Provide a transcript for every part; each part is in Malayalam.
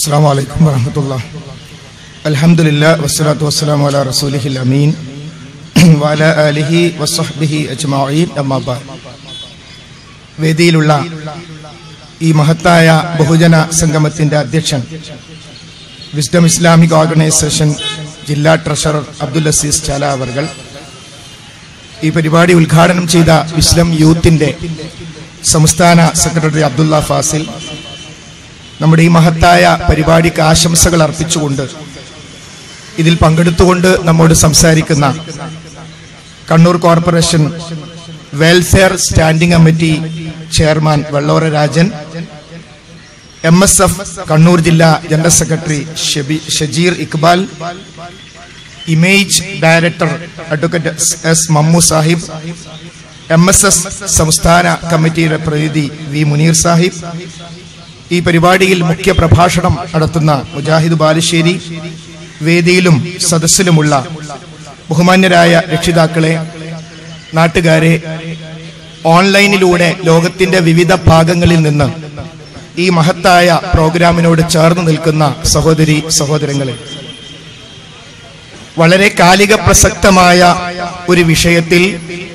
السلام عليكم ورحمة الله الحمد لله والصلاة والسلام على رسوله الأمين وعلى آله وصحبه أجمعين أما بعد വേദിയിലുള്ള ഈ മഹത്തായ ബഹുജന സംഗമത്തിന്റെ അധ്യക്ഷൻ വിസ്ഡം ഇസ്ലാമിക് ഓർഗനൈസേഷൻ ജില്ലാ ട്രഷറർ അബ്ദുൽ അസീസ് ചാല അവർകൾ ഈ പരിപാടി ഉദ്ഘാടനം ചെയ്ത ഇസ്ലാം യൂത്തിന്റെ സംസ്ഥാന സെക്രട്ടറി അബ്ദുള്ള ഫാസിൽ നമ്മുടെ ഈ മഹത്തായ പരിപാടിക്ക് ആശംസകൾ അർപ്പിച്ചുകൊണ്ട് ഇതിൽ പങ്കെടുത്തുകൊണ്ട് നമ്മോട് സംസാരിക്കുന്ന Kannur corporation welfare standing committee chairman Vellora Rajan M S F Kannur ജില്ലാ general secretary Shabi Shajeer Iqbal image director advocate S Mammu Sahib M S S സംസ്ഥാന കമ്മിറ്റിയുടെ പ്രതിനിധി വി മുനീർ സാഹിബ് ഈ പരിപാടിയിൽ മുഖ്യ പ്രഭാഷണം നടത്തുന്ന മുജാഹിദ് ബാലുശ്ശേരി വേദിയിലും സദസ്സിലുമുള്ള ബഹുമാന്യരായ രക്ഷിതാക്കളെ നാട്ടുകാരെ ഓൺലൈനിലൂടെ ലോകത്തിന്റെ വിവിധ ഭാഗങ്ങളിൽ നിന്ന് ഈ മഹത്തായ പ്രോഗ്രാമിനോട് ചേർന്ന് നിൽക്കുന്ന സഹോദരി സഹോദരങ്ങളെ വളരെ കാലിക പ്രസക്തമായ ഒരു വിഷയത്തിൽ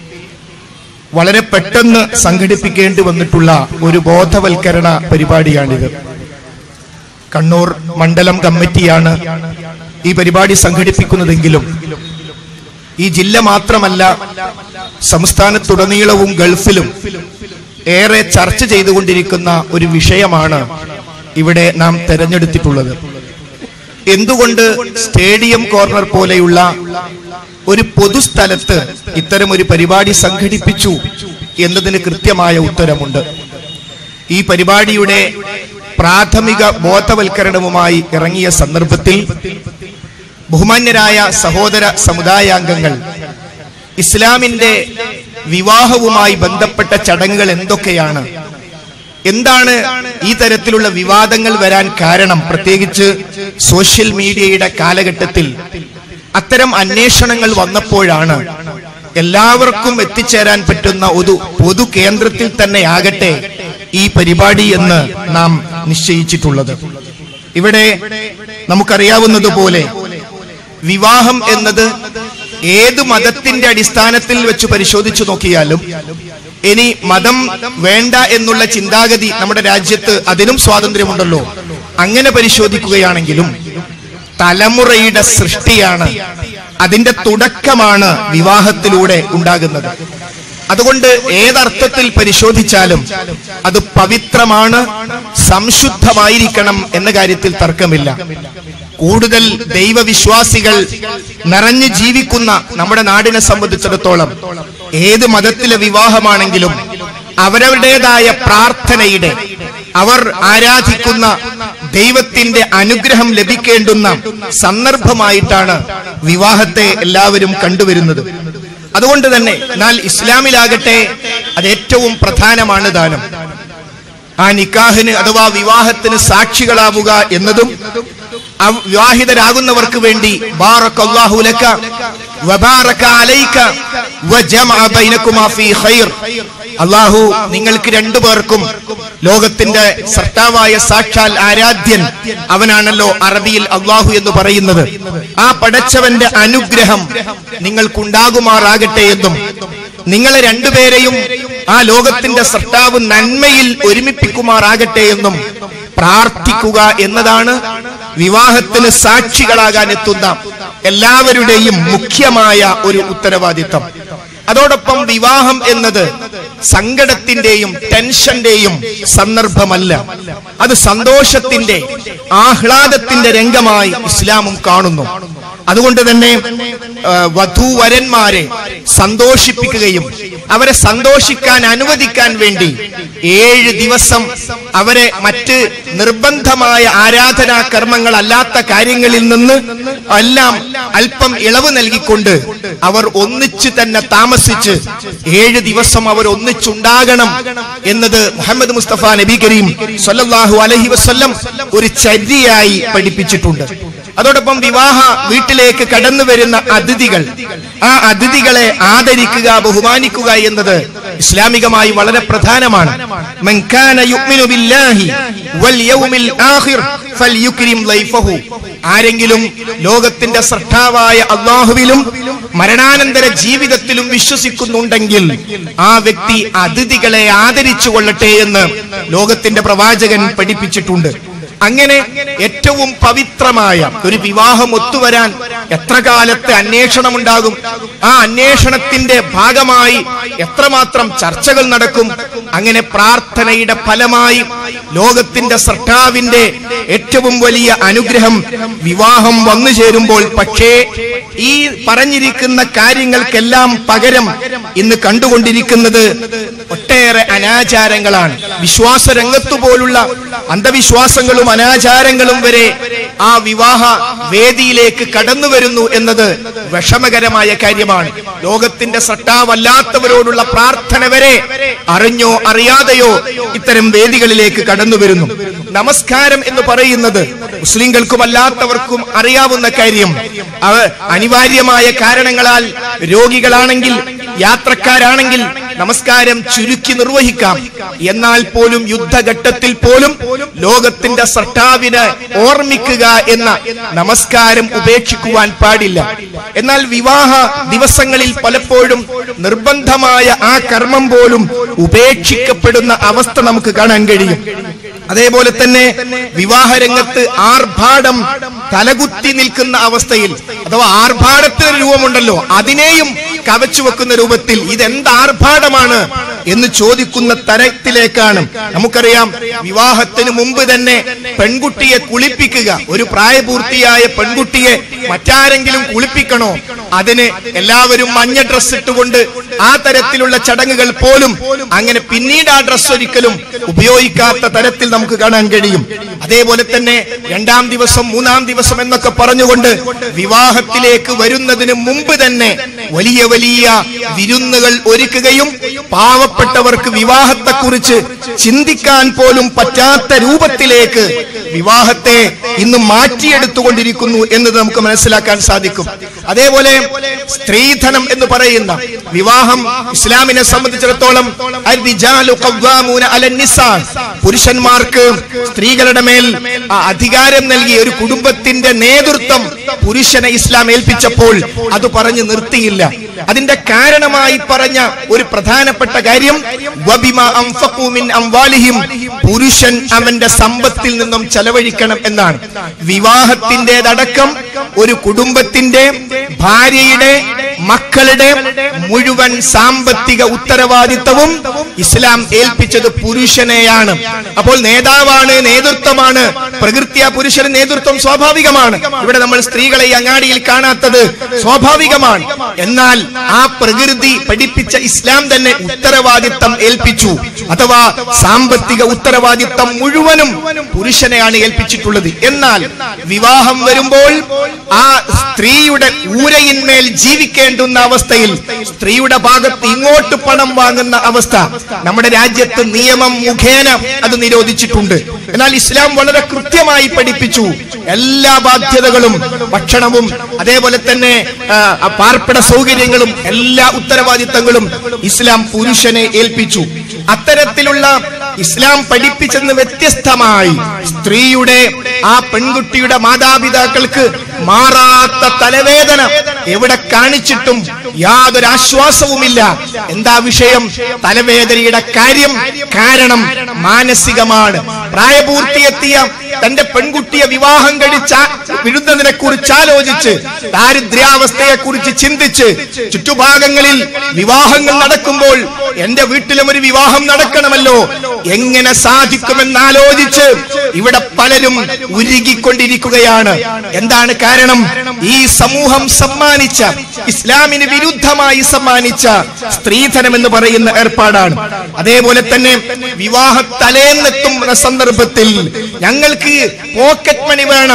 വളരെ പെട്ടെന്ന് സംഘടിപ്പിക്കേണ്ടി വന്നിട്ടുള്ള ഒരു ബോധവൽക്കരണ പരിപാടിയാണിത് കണ്ണൂർ മണ്ഡലം കമ്മിറ്റിയാണ് ഈ പരിപാടി സംഘടിപ്പിക്കുന്നതെങ്കിലും ഈ ജില്ല മാത്രമല്ല സംസ്ഥാനത്തുടനീളവും ഗൾഫിലും ഏറെ ചർച്ച ചെയ്തുകൊണ്ടിരിക്കുന്ന ഒരു വിഷയമാണ് ഇവിടെ നാം തെരഞ്ഞെടുത്തിട്ടുള്ളത് എന്തുകൊണ്ട് സ്റ്റേഡിയം കോർണർ പോലെയുള്ള ഒരു പൊതുസ്ഥലത്ത് ഇത്തരം ഒരു പരിപാടി സംഘടിപ്പിച്ചു എന്നതിന് കൃത്യമായ ഉത്തരമുണ്ട് ഈ പരിപാടിയുടെ പ്രാഥമിക ബോധവൽക്കരണവുമായി ഇറങ്ങിയ സന്ദർഭത്തിൽ ബഹുമാന്യരായ സഹോദര സമുദായാംഗങ്ങൾ ഇസ്ലാമിന്റെ വിവാഹവുമായി ബന്ധപ്പെട്ട ചടങ്ങുകൾ എന്തൊക്കെയാണ് എന്താണ് ഈ തരത്തിലുള്ള വിവാദങ്ങൾ വരാൻ കാരണം പ്രത്യേകിച്ച് സോഷ്യൽ മീഡിയയുടെ കാലഘട്ടത്തിൽ അത്തരം അന്വേഷണങ്ങൾ വന്നപ്പോഴാണ് എല്ലാവർക്കും എത്തിച്ചേരാൻ പറ്റുന്ന ഒരു പൊതു കേന്ദ്രത്തിൽ തന്നെ ആകട്ടെ ഈ പരിപാടി എന്ന് നാം നിശ്ചയിച്ചിട്ടുള്ളത് ഇവിടെ നമുക്കറിയാവുന്നതുപോലെ വിവാഹം എന്നത് ഏത് മതത്തിന്റെ അടിസ്ഥാനത്തിൽ വെച്ച് പരിശോധിച്ചു നോക്കിയാലും ഇനി മതം വേണ്ട എന്നുള്ള ചിന്താഗതി നമ്മുടെ രാജ്യത്ത് അതിനും സ്വാതന്ത്ര്യമുണ്ടല്ലോ അങ്ങനെ പരിശോധിക്കുകയാണെങ്കിലും തലമുറയുടെ സൃഷ്ടിയാണ് അതിന്റെ തുടക്കമാണ് വിവാഹത്തിലൂടെ ഉണ്ടാകുന്നത് അതുകൊണ്ട് ഏതർത്ഥത്തിൽ പരിശോധിച്ചാലും അത് പവിത്രമാണ് സംശുദ്ധമായിരിക്കണം എന്ന കാര്യത്തിൽ തർക്കമില്ല കൂടുതൽ ദൈവവിശ്വാസികൾ നിറഞ്ഞു ജീവിക്കുന്ന നമ്മുടെ നാടിനെ സംബന്ധിച്ചിടത്തോളം ഏത് മതത്തിലെ വിവാഹമാണെങ്കിലും അവരവരുടേതായ പ്രാർത്ഥനയുടെ അവർ ആരാധിക്കുന്ന ദൈവത്തിന്റെ അനുഗ്രഹം ലഭിക്കേണ്ടുന്ന സന്ദർഭമായിട്ടാണ് വിവാഹത്തെ എല്ലാവരും കണ്ടുവരുന്നത് അതുകൊണ്ട് തന്നെ എന്നാൽ ഇസ്ലാമിലാകട്ടെ അത് ഏറ്റവും പ്രധാനമാണ് ദാനം ആ നിക്കാഹിന് അഥവാ വിവാഹത്തിന് സാക്ഷികളാവുക എന്നതും അവ- വിവാഹിതരാകുന്നവർക്ക് വേണ്ടി ബാറക അല്ലാഹു ലക വബാറക അലൈക വജമഅ ബൈനകുമാ ഫീ ഖൈർ അല്ലാഹു നിങ്ങൾക്ക് രണ്ടു പേർക്കും ലോകത്തിന്റെ സർട്ടാവായ സാക്ഷാൽ ആരാധ്യൻ അവനാണല്ലോ അറബിയിൽ അള്ളാഹു എന്ന് പറയുന്നത് ആ പടച്ചവന്റെ അനുഗ്രഹം നിങ്ങൾക്കുണ്ടാകുമാറാകട്ടെ എന്നും നിങ്ങളെ രണ്ടുപേരെയും ആ ലോകത്തിന്റെ സർട്ടാവ് നന്മയിൽ ഒരുമിപ്പിക്കുമാറാകട്ടെ എന്നും പ്രാർത്ഥിക്കുക എന്നതാണ് വിവാഹത്തിന് സാക്ഷികളാകാൻ എത്തുന്ന എല്ലാവരുടെയും മുഖ്യമായ ഒരു ഉത്തരവാദിത്തം അതോടൊപ്പം വിവാഹം എന്നത് സങ്കടത്തിന്റെയും ടെൻഷന്റെയും സന്ദർഭമല്ല അത് സന്തോഷത്തിന്റെ ആഹ്ലാദത്തിന്റെ രംഗമായി ഇസ്ലാമും കാണുന്നു അതുകൊണ്ട് തന്നെ ആ, വധൂവരന്മാരെ സന്തോഷിപ്പിക്കുകയും അവരെ സന്തോഷിക്കാൻ അനുവദിക്കാൻ വേണ്ടി ഏഴ് ദിവസം അവരെ മറ്റ് നിർബന്ധമായ ആരാധനാ കർമ്മങ്ങൾ അല്ലാത്ത കാര്യങ്ങളിൽ നിന്ന് എല്ലാം അല്പം ഇളവ് നൽകിക്കൊണ്ട് അവർ ഒന്നിച്ച് തന്നെ താമസിച്ച് ഏഴ് ദിവസം അവർ ഒന്നിച്ചുണ്ടാകണം എന്നത് മുഹമ്മദ് മുസ്തഫ നബി കരീം സല്ലല്ലാഹു അലൈഹി വസല്ലം ഒരു ചര്യയായി പഠിപ്പിച്ചിട്ടുണ്ട് അതോടൊപ്പം വിവാഹ വീട്ടിലേക്ക് കടന്നു വരുന്ന അതിഥികൾ ആ അതിഥികളെ ആദരിക്കുക ബഹുമാനിക്കുക എന്നത് ഇസ്ലാമികമായി വളരെ പ്രധാനമാണ് മൻ കാന യുഅ്മിനു ബില്ലാഹി വൽ യൗമിൽ ആഖിർ ഫൽയുക്രിം ലൈഫഹു ആരെങ്കിലും ലോകത്തിന്റെ സൃഷ്ടാവായ അള്ളാഹുവിലും മരണാനന്തര ജീവിതത്തിലും വിശ്വസിക്കുന്നുണ്ടെങ്കിൽ ആ വ്യക്തി അതിഥികളെ ആദരിച്ചു കൊള്ളട്ടെ എന്ന് ലോകത്തിന്റെ പ്രവാചകൻ പഠിപ്പിച്ചിട്ടുണ്ട് അങ്ങനെ ഏറ്റവും പവിത്രമായ ഒരു വിവാഹം ഒത്തുവരാൻ എത്ര കാലത്തെ അന്വേഷണം ഉണ്ടാകും ആ അന്വേഷണത്തിന്റെ ഭാഗമായി എത്രമാത്രം ചർച്ചകൾ നടക്കും അങ്ങനെ പ്രാർത്ഥനയുടെ ഫലമായി ലോകത്തിന്റെ സൃഷ്ടാവിന്റെ ഏറ്റവും വലിയ അനുഗ്രഹം വിവാഹം വന്നു ചേരുമ്പോൾ പക്ഷേ ഈ പറഞ്ഞിരിക്കുന്ന കാര്യങ്ങൾക്കെല്ലാം പകരം ഇന്ന് കണ്ടുകൊണ്ടിരിക്കുന്നത് ഒട്ടേറെ അനാചാരങ്ങളാണ് വിശ്വാസ രംഗത്തു പോലുള്ള അന്ധവിശ്വാസങ്ങളും അനാചാരങ്ങളും വരെ ആ വിവാഹ വേദിയിലേക്ക് കടന്നു വരുന്നു എന്നത് വിഷമകരമായ കാര്യമാണ് ലോകത്തിന്റെ സട്ടാവല്ലാത്തവരോടുള്ള പ്രാർത്ഥന വരെ അറിഞ്ഞോ അറിയാതെയോ ഇത്തരം വേദികളിലേക്ക് കടന്നു വരുന്നു നമസ്കാരം എന്ന് പറയുന്നത് മുസ്ലിങ്ങൾക്കും അല്ലാത്തവർക്കും അറിയാവുന്ന കാര്യം അവ അനിവാര്യമായ കാരണങ്ങളാൽ രോഗികളാണെങ്കിൽ യാത്രക്കാരാണെങ്കിൽ നമസ്കാരം ചുരുക്കി നിർവഹിക്കാം എന്നാൽ പോലും യുദ്ധഘട്ടത്തിൽ പോലും ലോകത്തിന്റെ സൃഷ്ടാവിനെ ഓർമ്മിക്കുക എന്ന നമസ്കാരം ഉപേക്ഷിക്കുവാൻ പാടില്ല എന്നാൽ വിവാഹ ദിവസങ്ങളിൽ പലപ്പോഴും നിർബന്ധമായ ആ കർമ്മം പോലും ഉപേക്ഷിക്കപ്പെടുന്ന അവസ്ഥ നമുക്ക് കാണാൻ കഴിയും അതേപോലെ തന്നെ വിവാഹ രംഗത്ത് ആർഭാടം തലകുത്തി നിൽക്കുന്ന അവസ്ഥയിൽ അഥവാ ആർഭാടത്തിന് രൂപമുണ്ടല്ലോ അതിനെയും കവച്ചു വെക്കുന്ന രൂപത്തിൽ ഇതെന്ത് ആർഭാടമാണ് എന്ന് ചോദിക്കുന്ന തരത്തിലേക്കാണ് നമുക്കറിയാം വിവാഹത്തിന് മുമ്പ് തന്നെ പെൺകുട്ടിയെ കുളിപ്പിക്കുക ഒരു പ്രായപൂർത്തിയായ പെൺകുട്ടിയെ മറ്റാരെങ്കിലും കുളിപ്പിക്കണോ അതിന് എല്ലാവരും മഞ്ഞ ഡ്രസ് ഇട്ടുകൊണ്ട് ആ തരത്തിലുള്ള ചടങ്ങുകൾ പോലും അങ്ങനെ പിന്നീട് ആ ഡ്രസ് ഒരിക്കലും ഉപയോഗിക്കാത്ത തരത്തിൽ നമുക്ക് കാണാൻ കഴിയും അതേപോലെ തന്നെ രണ്ടാം ദിവസം മൂന്നാം ദിവസം എന്നൊക്കെ പറഞ്ഞുകൊണ്ട് വിവാഹത്തിലേക്ക് വരുന്നതിന് മുമ്പ് തന്നെ വലിയ വലിയ വിരുന്നുകൾ ഒരുക്കുകയും പാവപ്പെട്ടവർക്ക് വിവാഹത്തെക്കുറിച്ച് ചിന്തിക്കാൻ പോലും പറ്റാത്ത രൂപത്തിലേക്ക് വിവാഹത്തെ ഇന്ന് മാറ്റിയെടുത്തുകൊണ്ടിരിക്കുന്നു എന്നത് നമുക്ക് മനസ്സിലാക്കാൻ സാധിക്കും അതേപോലെ സ്ത്രീധനം എന്ന് പറയുന്ന വിവാഹം ഇസ്ലാമിനെ സംബന്ധിച്ചിടത്തോളം അർരിജാലു ഖവ്വാമൂന അലൻ നിസാ. പുരുഷന്മാർക്ക് സ്ത്രീകളുടെ മേൽ ആ അധികാരം നൽകി ഒരു കുടുംബത്തിന്റെ നേതൃത്വം പുരുഷനെ ഇസ്ലാം ഏൽപ്പിച്ചപ്പോൾ അത് പറഞ്ഞു നിർത്തിയില്ല അതിന്റെ കാരണമായി പറഞ്ഞ ഒരു പ്രധാനപ്പെട്ട കാര്യം വബിമ അൻഫഖു മിൻ അംവാലിഹിം പുരുഷൻ അവന്റെ സമ്പത്തിൽ നിന്നും ചെലവഴിക്കണം എന്നാണ് വിവാഹത്തിൻ്റെതടക്കം ഒരു കുടുംബത്തിന്റെ ഭാര്യയുടെ മക്കളുടെ മുഴുവൻ സാമ്പത്തിക ഉത്തരവാദിത്തവും ഇസ്ലാം ഏൽപ്പിച്ചത് പുരുഷനെയാണ് അപ്പോൾ നേതാവാണ് നേതൃത്വമാണ് പ്രകൃത്യ പുരുഷന് നേതൃത്വം സ്വാഭാവികമാണ് ഇവിടെ നമ്മൾ സ്ത്രീകളെ ഈ അങ്ങാടിയിൽ കാണാത്തത് സ്വാഭാവികമാണ് എന്നാൽ ആ പ്രകൃതി പഠിപ്പിച്ച ഇസ്ലാം തന്നെ ഉത്തരവാദിത്തം ഏൽപ്പിച്ചു അഥവാ സാമ്പത്തിക ഉത്തരവാദിത്തം മുഴുവനും പുരുഷനെയാണ് ഏൽപ്പിച്ചിട്ടുള്ളത് എന്നാൽ വിവാഹം വരുമ്പോൾ ആ സ്ത്രീയുടെ ഊരയിന്മേൽ ജീവിക്കേണ്ടുന്ന അവസ്ഥയിൽ സ്ത്രീയുടെ ഭാഗത്ത് ഇങ്ങോട്ട് പണം വാങ്ങുന്ന അവസ്ഥ നമ്മുടെ രാജ്യത്ത് നിയമം മുഖേന അത് നിരോധിച്ചിട്ടുണ്ട് എന്നാൽ ഇസ്ലാം വളരെ കൃത്യമായി പഠിപ്പിച്ചു എല്ലാ ബാധ്യതകളും ഭക്ഷണവും അതേപോലെ തന്നെ ആ, ആ പാർപ്പിട സൗകര്യങ്ങളും എല്ലാ ഉത്തരവാദിത്തങ്ങളും ഇസ്ലാം പുരുഷനെ ഏൽപ്പിച്ചു അത്തരത്തിലുള്ള ഇസ്ലാം പഠിപ്പിച്ചെന്ന് വ്യത്യസ്തമായി സ്ത്രീയുടെ ആ പെൺകുട്ടിയുടെ മാതാപിതാക്കൾക്ക് മാറാത്ത തലവേദന എവിടെ കാണിച്ചിട്ടും യാതൊരു ആശ്വാസവുമില്ല എന്താ വിഷയം തലവേദനയുടെ കാര്യം കാരണം മാനസികമാണ് പ്രായപൂർത്തിയെത്തിയ തന്റെ പെൺകുട്ടിയെ വിവാഹം കഴിച്ച വിടുന്നതിനെ കുറിച്ച് ആലോചിച്ച് ദാരിദ്ര്യാവസ്ഥയെ കുറിച്ച് ചിന്തിച്ച് ചുറ്റുഭാഗങ്ങളിൽ വിവാഹങ്ങൾ നടക്കുമ്പോൾ എന്റെ വീട്ടിലും ഒരു വിവാഹം നടക്കണമല്ലോ എങ്ങനെ സാധിക്കുമെന്ന് ആലോചിച്ച് ഇവിടെ പലരും ഉരുകിക്കൊണ്ടിരിക്കുകയാണ് എന്താണ് കാരണം ഈ സമൂഹം സമ്മാനിച്ച ഇസ്ലാമിന് വിരുദ്ധമായി സമ്മാനിച്ച സ്ത്രീധനം എന്ന് പറയുന്ന ഏർപ്പാടാണ് അതേപോലെ തന്നെ വിവാഹ തലേന്നെത്തുന്ന സന്ദർഭത്തിൽ ഞങ്ങൾക്ക് പോക്കറ്റ് മണി വേണം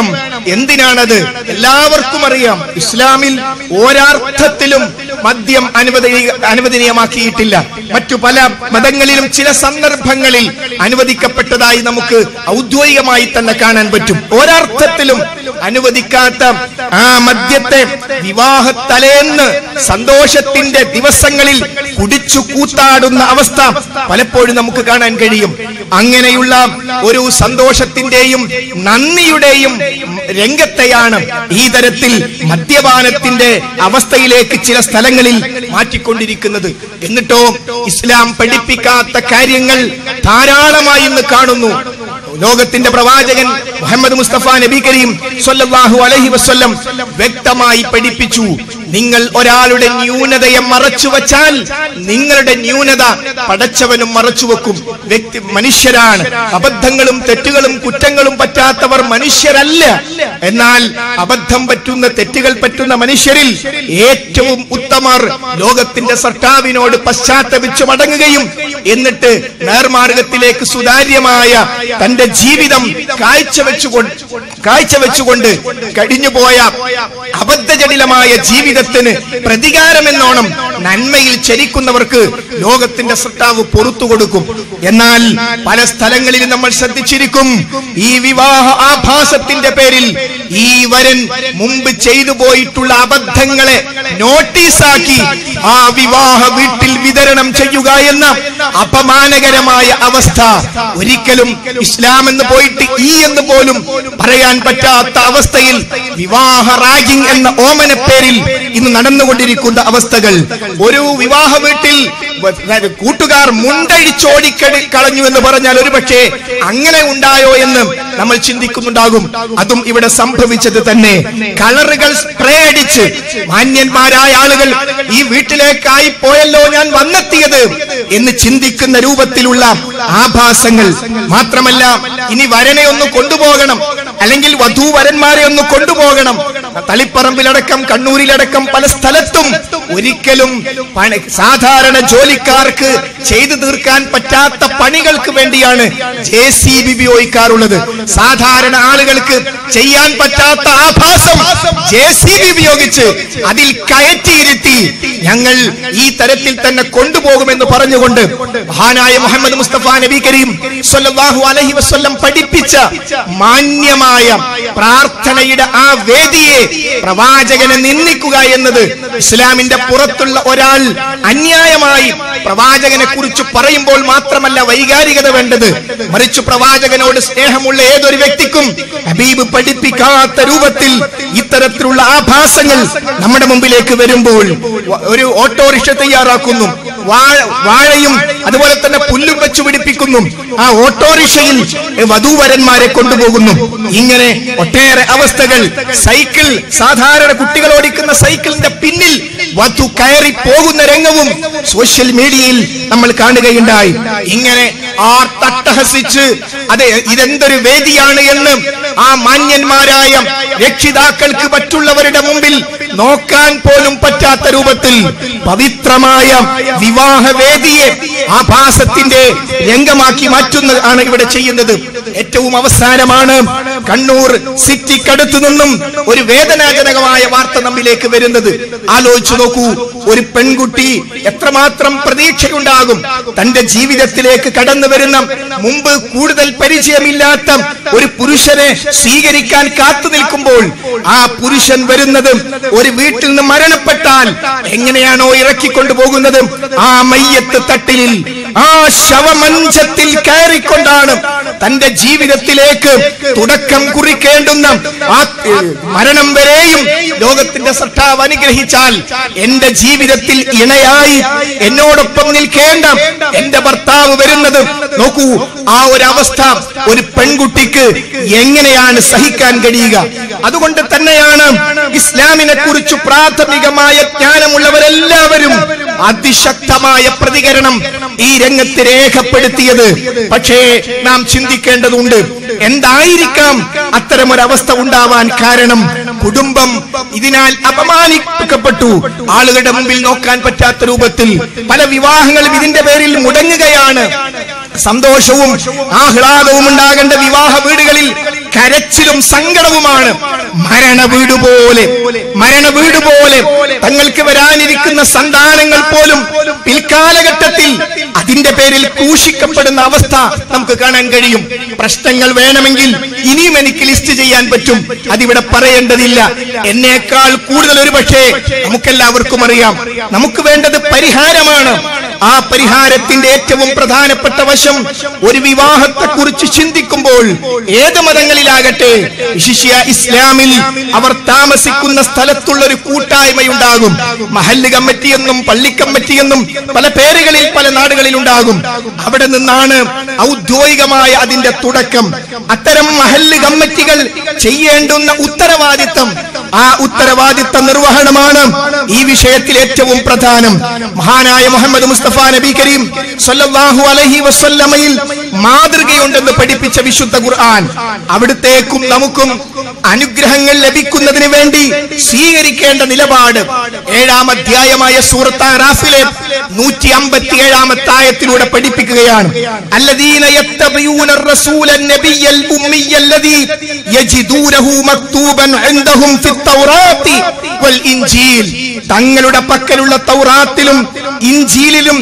എന്തിനാണത് എല്ലാവർക്കും അറിയാം ഇസ്ലാമിൽ ഒരർത്ഥത്തിലും മദ്യം അനുവദനീയ അനുവദനീയമാക്കിയിട്ടില്ല മറ്റു പല മതങ്ങളിലും ചില സന്ദർഭങ്ങളിൽ അനുവദിക്കപ്പെട്ടതായി നമുക്ക് ഔദ്യോഗികമായി തന്നെ കാണാൻ പറ്റും ഒരർത്ഥത്തിലും അനുവദിക്കാത്ത ആ മദ്യത്തെ വിവാഹ തലേന്ന് സന്തോഷത്തിന്റെ ദിവസങ്ങളിൽ കുടിച്ചു കൂത്താടുന്ന അവസ്ഥ പലപ്പോഴും നമുക്ക് കാണാൻ കഴിയും അങ്ങനെയുള്ള ഒരു സന്തോഷത്തിന്റെയും നന്ദിയുടെയും രംഗത്തെയാണ് ഈ തരത്തിൽ മദ്യപാനത്തിന്റെ അവസ്ഥയിലേക്ക് ചില സ്ഥലങ്ങളിൽ മാറ്റിക്കൊണ്ടിരിക്കുന്നത് എന്നിട്ടോ ഇസ്ലാം പഠിപ്പിക്കാത്ത കാര്യങ്ങൾ ധാരാളമായി ഇന്ന് കാണുന്നു ലോകത്തിന്റെ പ്രവാചകൻ മുഹമ്മദ് മുസ്തഫ നബി കരീം സ്വല്ലല്ലാഹു അലൈഹി വസല്ലം വ്യക്തമായി പഠിപ്പിച്ചു നിങ്ങൾ ഒരാളുടെ ന്യൂനതയെ മറച്ചു വച്ചാൽ നിങ്ങളുടെ ന്യൂനത പടച്ചവനും മറച്ചു വെക്കും വ്യക്തി മനുഷ്യരാണ് അബദ്ധങ്ങളും തെറ്റുകളും കുറ്റങ്ങളും പറ്റാത്തവർ മനുഷ്യരല്ല എന്നാൽ അബദ്ധം പറ്റുന്ന തെറ്റുകൾ പറ്റുന്ന മനുഷ്യരിൽ ഏറ്റവും ഉത്തമർ ലോകത്തിന്റെ സർട്ടാവിനോട് പശ്ചാത്തപിച്ചു മടങ്ങുകയും എന്നിട്ട് നേർമാർഗത്തിലേക്ക് സുതാര്യമായ തന്റെ ജീവിതം കാഴ്ചവെച്ചുകൊണ്ട് കാഴ്ചവെച്ചുകൊണ്ട് കഴിഞ്ഞുപോയ അബദ്ധജടിലമായ ജീവിതത്തിന് പ്രതികാരമെന്നോണം നന്മയിൽ ചരിക്കുന്നവർക്ക് ലോകത്തിന്റെ സൃഷ്ടാവ് പൊറത്തു കൊടുക്കും എന്നാൽ പല സ്ഥലങ്ങളിലും നമ്മൾ ശ്രദ്ധിച്ചിരിക്കും ഈ വിവാഹ ആഭാസത്തിന്റെ പേരിൽ ഈ വരൻ മുമ്പ് ചെയ്തു പോയിട്ടുള്ള അബദ്ധങ്ങളെ നോട്ടീസാക്കി ആ വിവാഹ വീട്ടിൽ വിതരണം ചെയ്യുക എന്ന അപമാനകരമായ അവസ്ഥ ഒരിക്കലും ഇസ്ലാം എന്ന് പോയിട്ട് ഈ എന്ന് പോലും പറയാൻ പറ്റാത്ത അവസ്ഥയിൽ വിവാഹ റാഗിംഗ് എന്ന ഓമന പേരിൽ ഇന്ന് നടന്നുകൊണ്ടിരിക്കുന്ന അവസ്ഥകൾ ഒരു വിവാഹ വീട്ടിൽ വ- കൂട്ടുകാർ മുണ്ടഴിച്ചോടിക്കടി കളഞ്ഞു എന്ന് പറഞ്ഞാൽ ഒരുപക്ഷെ അങ്ങനെ ഉണ്ടായോ എന്ന് നമ്മൾ ചിന്തിക്കുന്നുണ്ടാകും അതും ഇവിടെ സംഭവിച്ചത് തന്നെ കളറുകൾ സ്പ്രേ അടിച്ച് മാന്യന്മാരായ ആളുകൾ ഈ വീട്ടിലേക്കായി പോയല്ലോ ഞാൻ വന്നെത്തിയത് എന്ന് ചിന്തിക്കുന്ന രൂപത്തിലുള്ള ആഭാസങ്ങൾ മാത്രമല്ല ഇനി വരനെ ഒന്ന് കൊണ്ടുപോകണം അല്ലെങ്കിൽ വധൂവരന്മാരെ ഒന്ന് കൊണ്ടുപോകണം തളിപ്പറമ്പിലടക്കം കണ്ണൂരിലടക്കം പല സ്ഥലത്തും ഒരിക്കലും പണി സാധാരണ ജോലിക്കാർക്ക് ചെയ്തു തീർക്കാൻ പറ്റാത്ത പണികൾക്ക് വേണ്ടിയാണ് ജെ സി ബി ഉപയോഗിക്കാറുള്ളത് സാധാരണ ആളുകൾക്ക് ചെയ്യാൻ പറ്റാത്ത ആഭാസം ജെ സി ബി ഉപയോഗിച്ച് അതിൽ കയറ്റിയിരുത്തി ഞങ്ങൾ ഈ തരത്തിൽ തന്നെ കൊണ്ടുപോകുമെന്ന് പറഞ്ഞുകൊണ്ട് മഹാനായ മുഹമ്മദ് മുസ്തഫ നബി കരീം സ്വല്ലല്ലാഹു അലൈഹി വസല്ലം പഠിപ്പിച്ച മാന്യമായ പ്രാർത്ഥനയുടെ ആ വേദിയെ പ്രവാചകനെ നിന്ദിക്കുക എന്നത് ഇസ്ലാമിന്റെ പുറത്തുള്ള ഒരാൾ അന്യായമായി പ്രവാചകനെ കുറിച്ച് പറയുമ്പോൾ മാത്രമല്ല വൈകാരികത വേണ്ടത് മറിച്ച് പ്രവാചകനോട് സ്നേഹമുള്ള ഏതൊരു വ്യക്തിക്കും ഹബീബ് പഠിപ്പിക്കാത്ത രൂപത്തിൽ ഇത്തരത്തിലുള്ള ആഭാസങ്ങൾ നമ്മുടെ മുമ്പിലേക്ക് വരുമ്പോൾ വ- ഒരു ഓട്ടോറിക്ഷ തയ്യാറാക്കുന്നു വാഴ വാഴയും അതുപോലെ തന്നെ പുല്ലും വെച്ച് പിടിപ്പിക്കുന്നു ആ ഓട്ടോറിക്ഷയിൽ വധൂവരന്മാരെ കൊണ്ടുപോകുന്നു ഇങ്ങനെ ഒട്ടേറെ അവസ്ഥകൾ സൈക്കിൾ സാധാരണ കുട്ടികൾ ഓടിക്കുന്ന സൈക്കിളിന്റെ പിന്നിൽ വധു കയറി പോകുന്ന രംഗവും സോഷ്യൽ മീഡിയയിൽ നമ്മൾ കാണുകയുണ്ടായി ഇങ്ങനെ ആർ തട്ടഹസിച്ച് അതെ ഇതെന്തൊരു വേദിയാണ് എന്ന് ആ മാന്യന്മാരായ രക്ഷിതാക്കൾക്ക് മറ്റുള്ളവരുടെ മുമ്പിൽ നോക്കാൻ പോലും പറ്റാത്ത രൂപത്തിൽ പവിത്രമായ വിവാഹ വേദിയെ ആഭാസത്തിന്റെ രംഗമാക്കി മാറ്റുന്നത് ആണ് ഇവിടെ ചെയ്യുന്നത് ഏറ്റവും അവസാനമാണ് കണ്ണൂർ സിറ്റിക്കടുത്തു നിന്നും ഒരു വേദനാജനകമായ വാർത്ത നമ്മിലേക്ക് വരുന്നത് ആലോചിച്ചു നോക്കൂ ഒരു പെൺകുട്ടി എത്രമാത്രം പ്രതീക്ഷയുണ്ടാകും തന്റെ ജീവിതത്തിലേക്ക് കടന്നു വരുന്ന മുമ്പ് കൂടുതൽ പരിചയമില്ലാത്ത ഒരു പുരുഷനെ സ്വീകരിക്കാൻ കാത്തു നിൽക്കുമ്പോൾ ആ പുരുഷൻ വരുന്നത് ഒരു വീട്ടിൽ നിന്ന് മരണപ്പെട്ടാൽ എങ്ങനെയാണോ ഇറക്കിക്കൊണ്ടു പോകുന്നത് ആ മയ്യത്ത് തട്ടിലിൽ ആ ശവമഞ്ചത്തിൽ കയറിക്കൊണ്ടാണ് തന്റെ ജീവിതത്തിലേക്ക് തുടക്കം കുറിക്കേണ്ടുന്ന ആ ഏഹ്, മരണം വരെയും ലോകത്തിന്റെ സട്ടാവ് അനുഗ്രഹിച്ചാൽ എന്റെ ജീവിതത്തിൽ ഇണയായി എന്നോടൊപ്പം നിൽക്കേണ്ട എന്റെ ഭർത്താവ് വരുന്നത് നോക്കൂ ആ ഒരു അവസ്ഥ ഒരു പെൺകുട്ടിക്ക് എങ്ങനെയാണ് സഹിക്കാൻ കഴിയുക അതുകൊണ്ട് തന്നെയാണ് ഇസ്ലാമിനെ കുറിച്ച് പ്രാഥമികമായ ജ്ഞാനമുള്ളവരെല്ലാവരും അതിശക്തമായ പ്രതികരണം ഈ രംഗത്ത് രേഖപ്പെടുത്തിയത് പക്ഷേ നാം ചിന്തിക്കേണ്ടതുണ്ട് എന്തായിരിക്കാം അത്തരമൊരവസ്ഥ ഉണ്ടാവാൻ കാരണം കുടുംബം ഇതിനാൽ അപമാനിക്കപ്പെട്ടു ആളുകളുടെ മുമ്പിൽ നോക്കാൻ പറ്റാത്ത രൂപത്തിൽ പല വിവാഹങ്ങളും ഇതിന്റെ പേരിൽ മുടങ്ങുകയാണ് സന്തോഷവും ആഹ്ലാദവും ഉണ്ടാകേണ്ട വിവാഹ വീടുകളിൽ കരച്ചിലും സങ്കടവുമാണ് മരണ വീട് പോലെ മരണ വീട് പോലെ തങ്ങൾക്ക് വരാനിരിക്കുന്ന സന്താനങ്ങൾ പോലും പിൽക്കാലഘട്ടത്തിൽ അതിന്റെ പേരിൽ ക്രൂശിക്കപ്പെടുന്ന അവസ്ഥ നമുക്ക് കാണാൻ കഴിയും പ്രശ്നങ്ങൾ വേണമെങ്കിൽ ഇനിയും എനിക്ക് ലിസ്റ്റ് ചെയ്യാൻ പറ്റും അതിവിടെ പറയേണ്ടതില്ല എന്നേക്കാൾ കൂടുതൽ ഒരു പക്ഷേ നമുക്കെല്ലാവർക്കും അറിയാം നമുക്ക് വേണ്ടത് പരിഹാരമാണ് ആ പരിഹാരത്തിന്റെ ഏറ്റവും പ്രധാനപ്പെട്ട വശം ഒരു വിവാഹത്തെ കുറിച്ച് ചിന്തിക്കുമ്പോൾ ഏത് മതങ്ങളിലാകട്ടെ വിശിഷ്യ ഇസ്ലാമിൽ അവർ താമസിക്കുന്ന സ്ഥലത്തുള്ള ഒരു കൂട്ടായ്മയുണ്ടാകും മഹല്ല് കമ്മിറ്റി എന്നും പള്ളി കമ്മിറ്റി എന്നും പല പേരുകളിൽ പല നാടുകളിൽ ഉണ്ടാകും അവിടെ നിന്നാണ് ഔദ്യോഗികമായ അതിന്റെ തുടക്കം അത്തരം മഹല്ല് കമ്മിറ്റികൾ ചെയ്യേണ്ടുന്ന ഉത്തരവാദിത്തം ആ ഉത്തരവാദിത്ത നിർവഹണമാണ് ഈ വിഷയത്തിൽ ഏറ്റവും പ്രധാനം മഹാനായ മുഹമ്മദ് മുസ്തഫ നബി കരീം സല്ലല്ലാഹു അലൈഹി വസല്ലമയിൽ മാതൃകയുണ്ടെന്ന് പഠിപ്പിച്ച വിശുദ്ധ ഖുർആൻ അവിടുത്തേക്കും നമുക്കും അനുഗ്രഹങ്ങൾ ലഭിക്കുന്നതിന് വേണ്ടി സ്വീകരിക്കേണ്ട നിലപാട് ഏഴാം അധ്യായമായ സൂറത്ത് റാഫിലെ നൂറ്റി അമ്പത്തി ഏഴാമത്തെ ആയത്തിലൂടെ പഠിപ്പിക്കുകയാണ് അല്ലദീന യത്തബിയൂന الرسول النبي الأمي الذي يجدونه مكتوبا عندهم في التوراة والإنجيل തങ്ങളുടെ പക്കലുള്ള തൗറാത്തിലും ഇഞ്ചീലിലും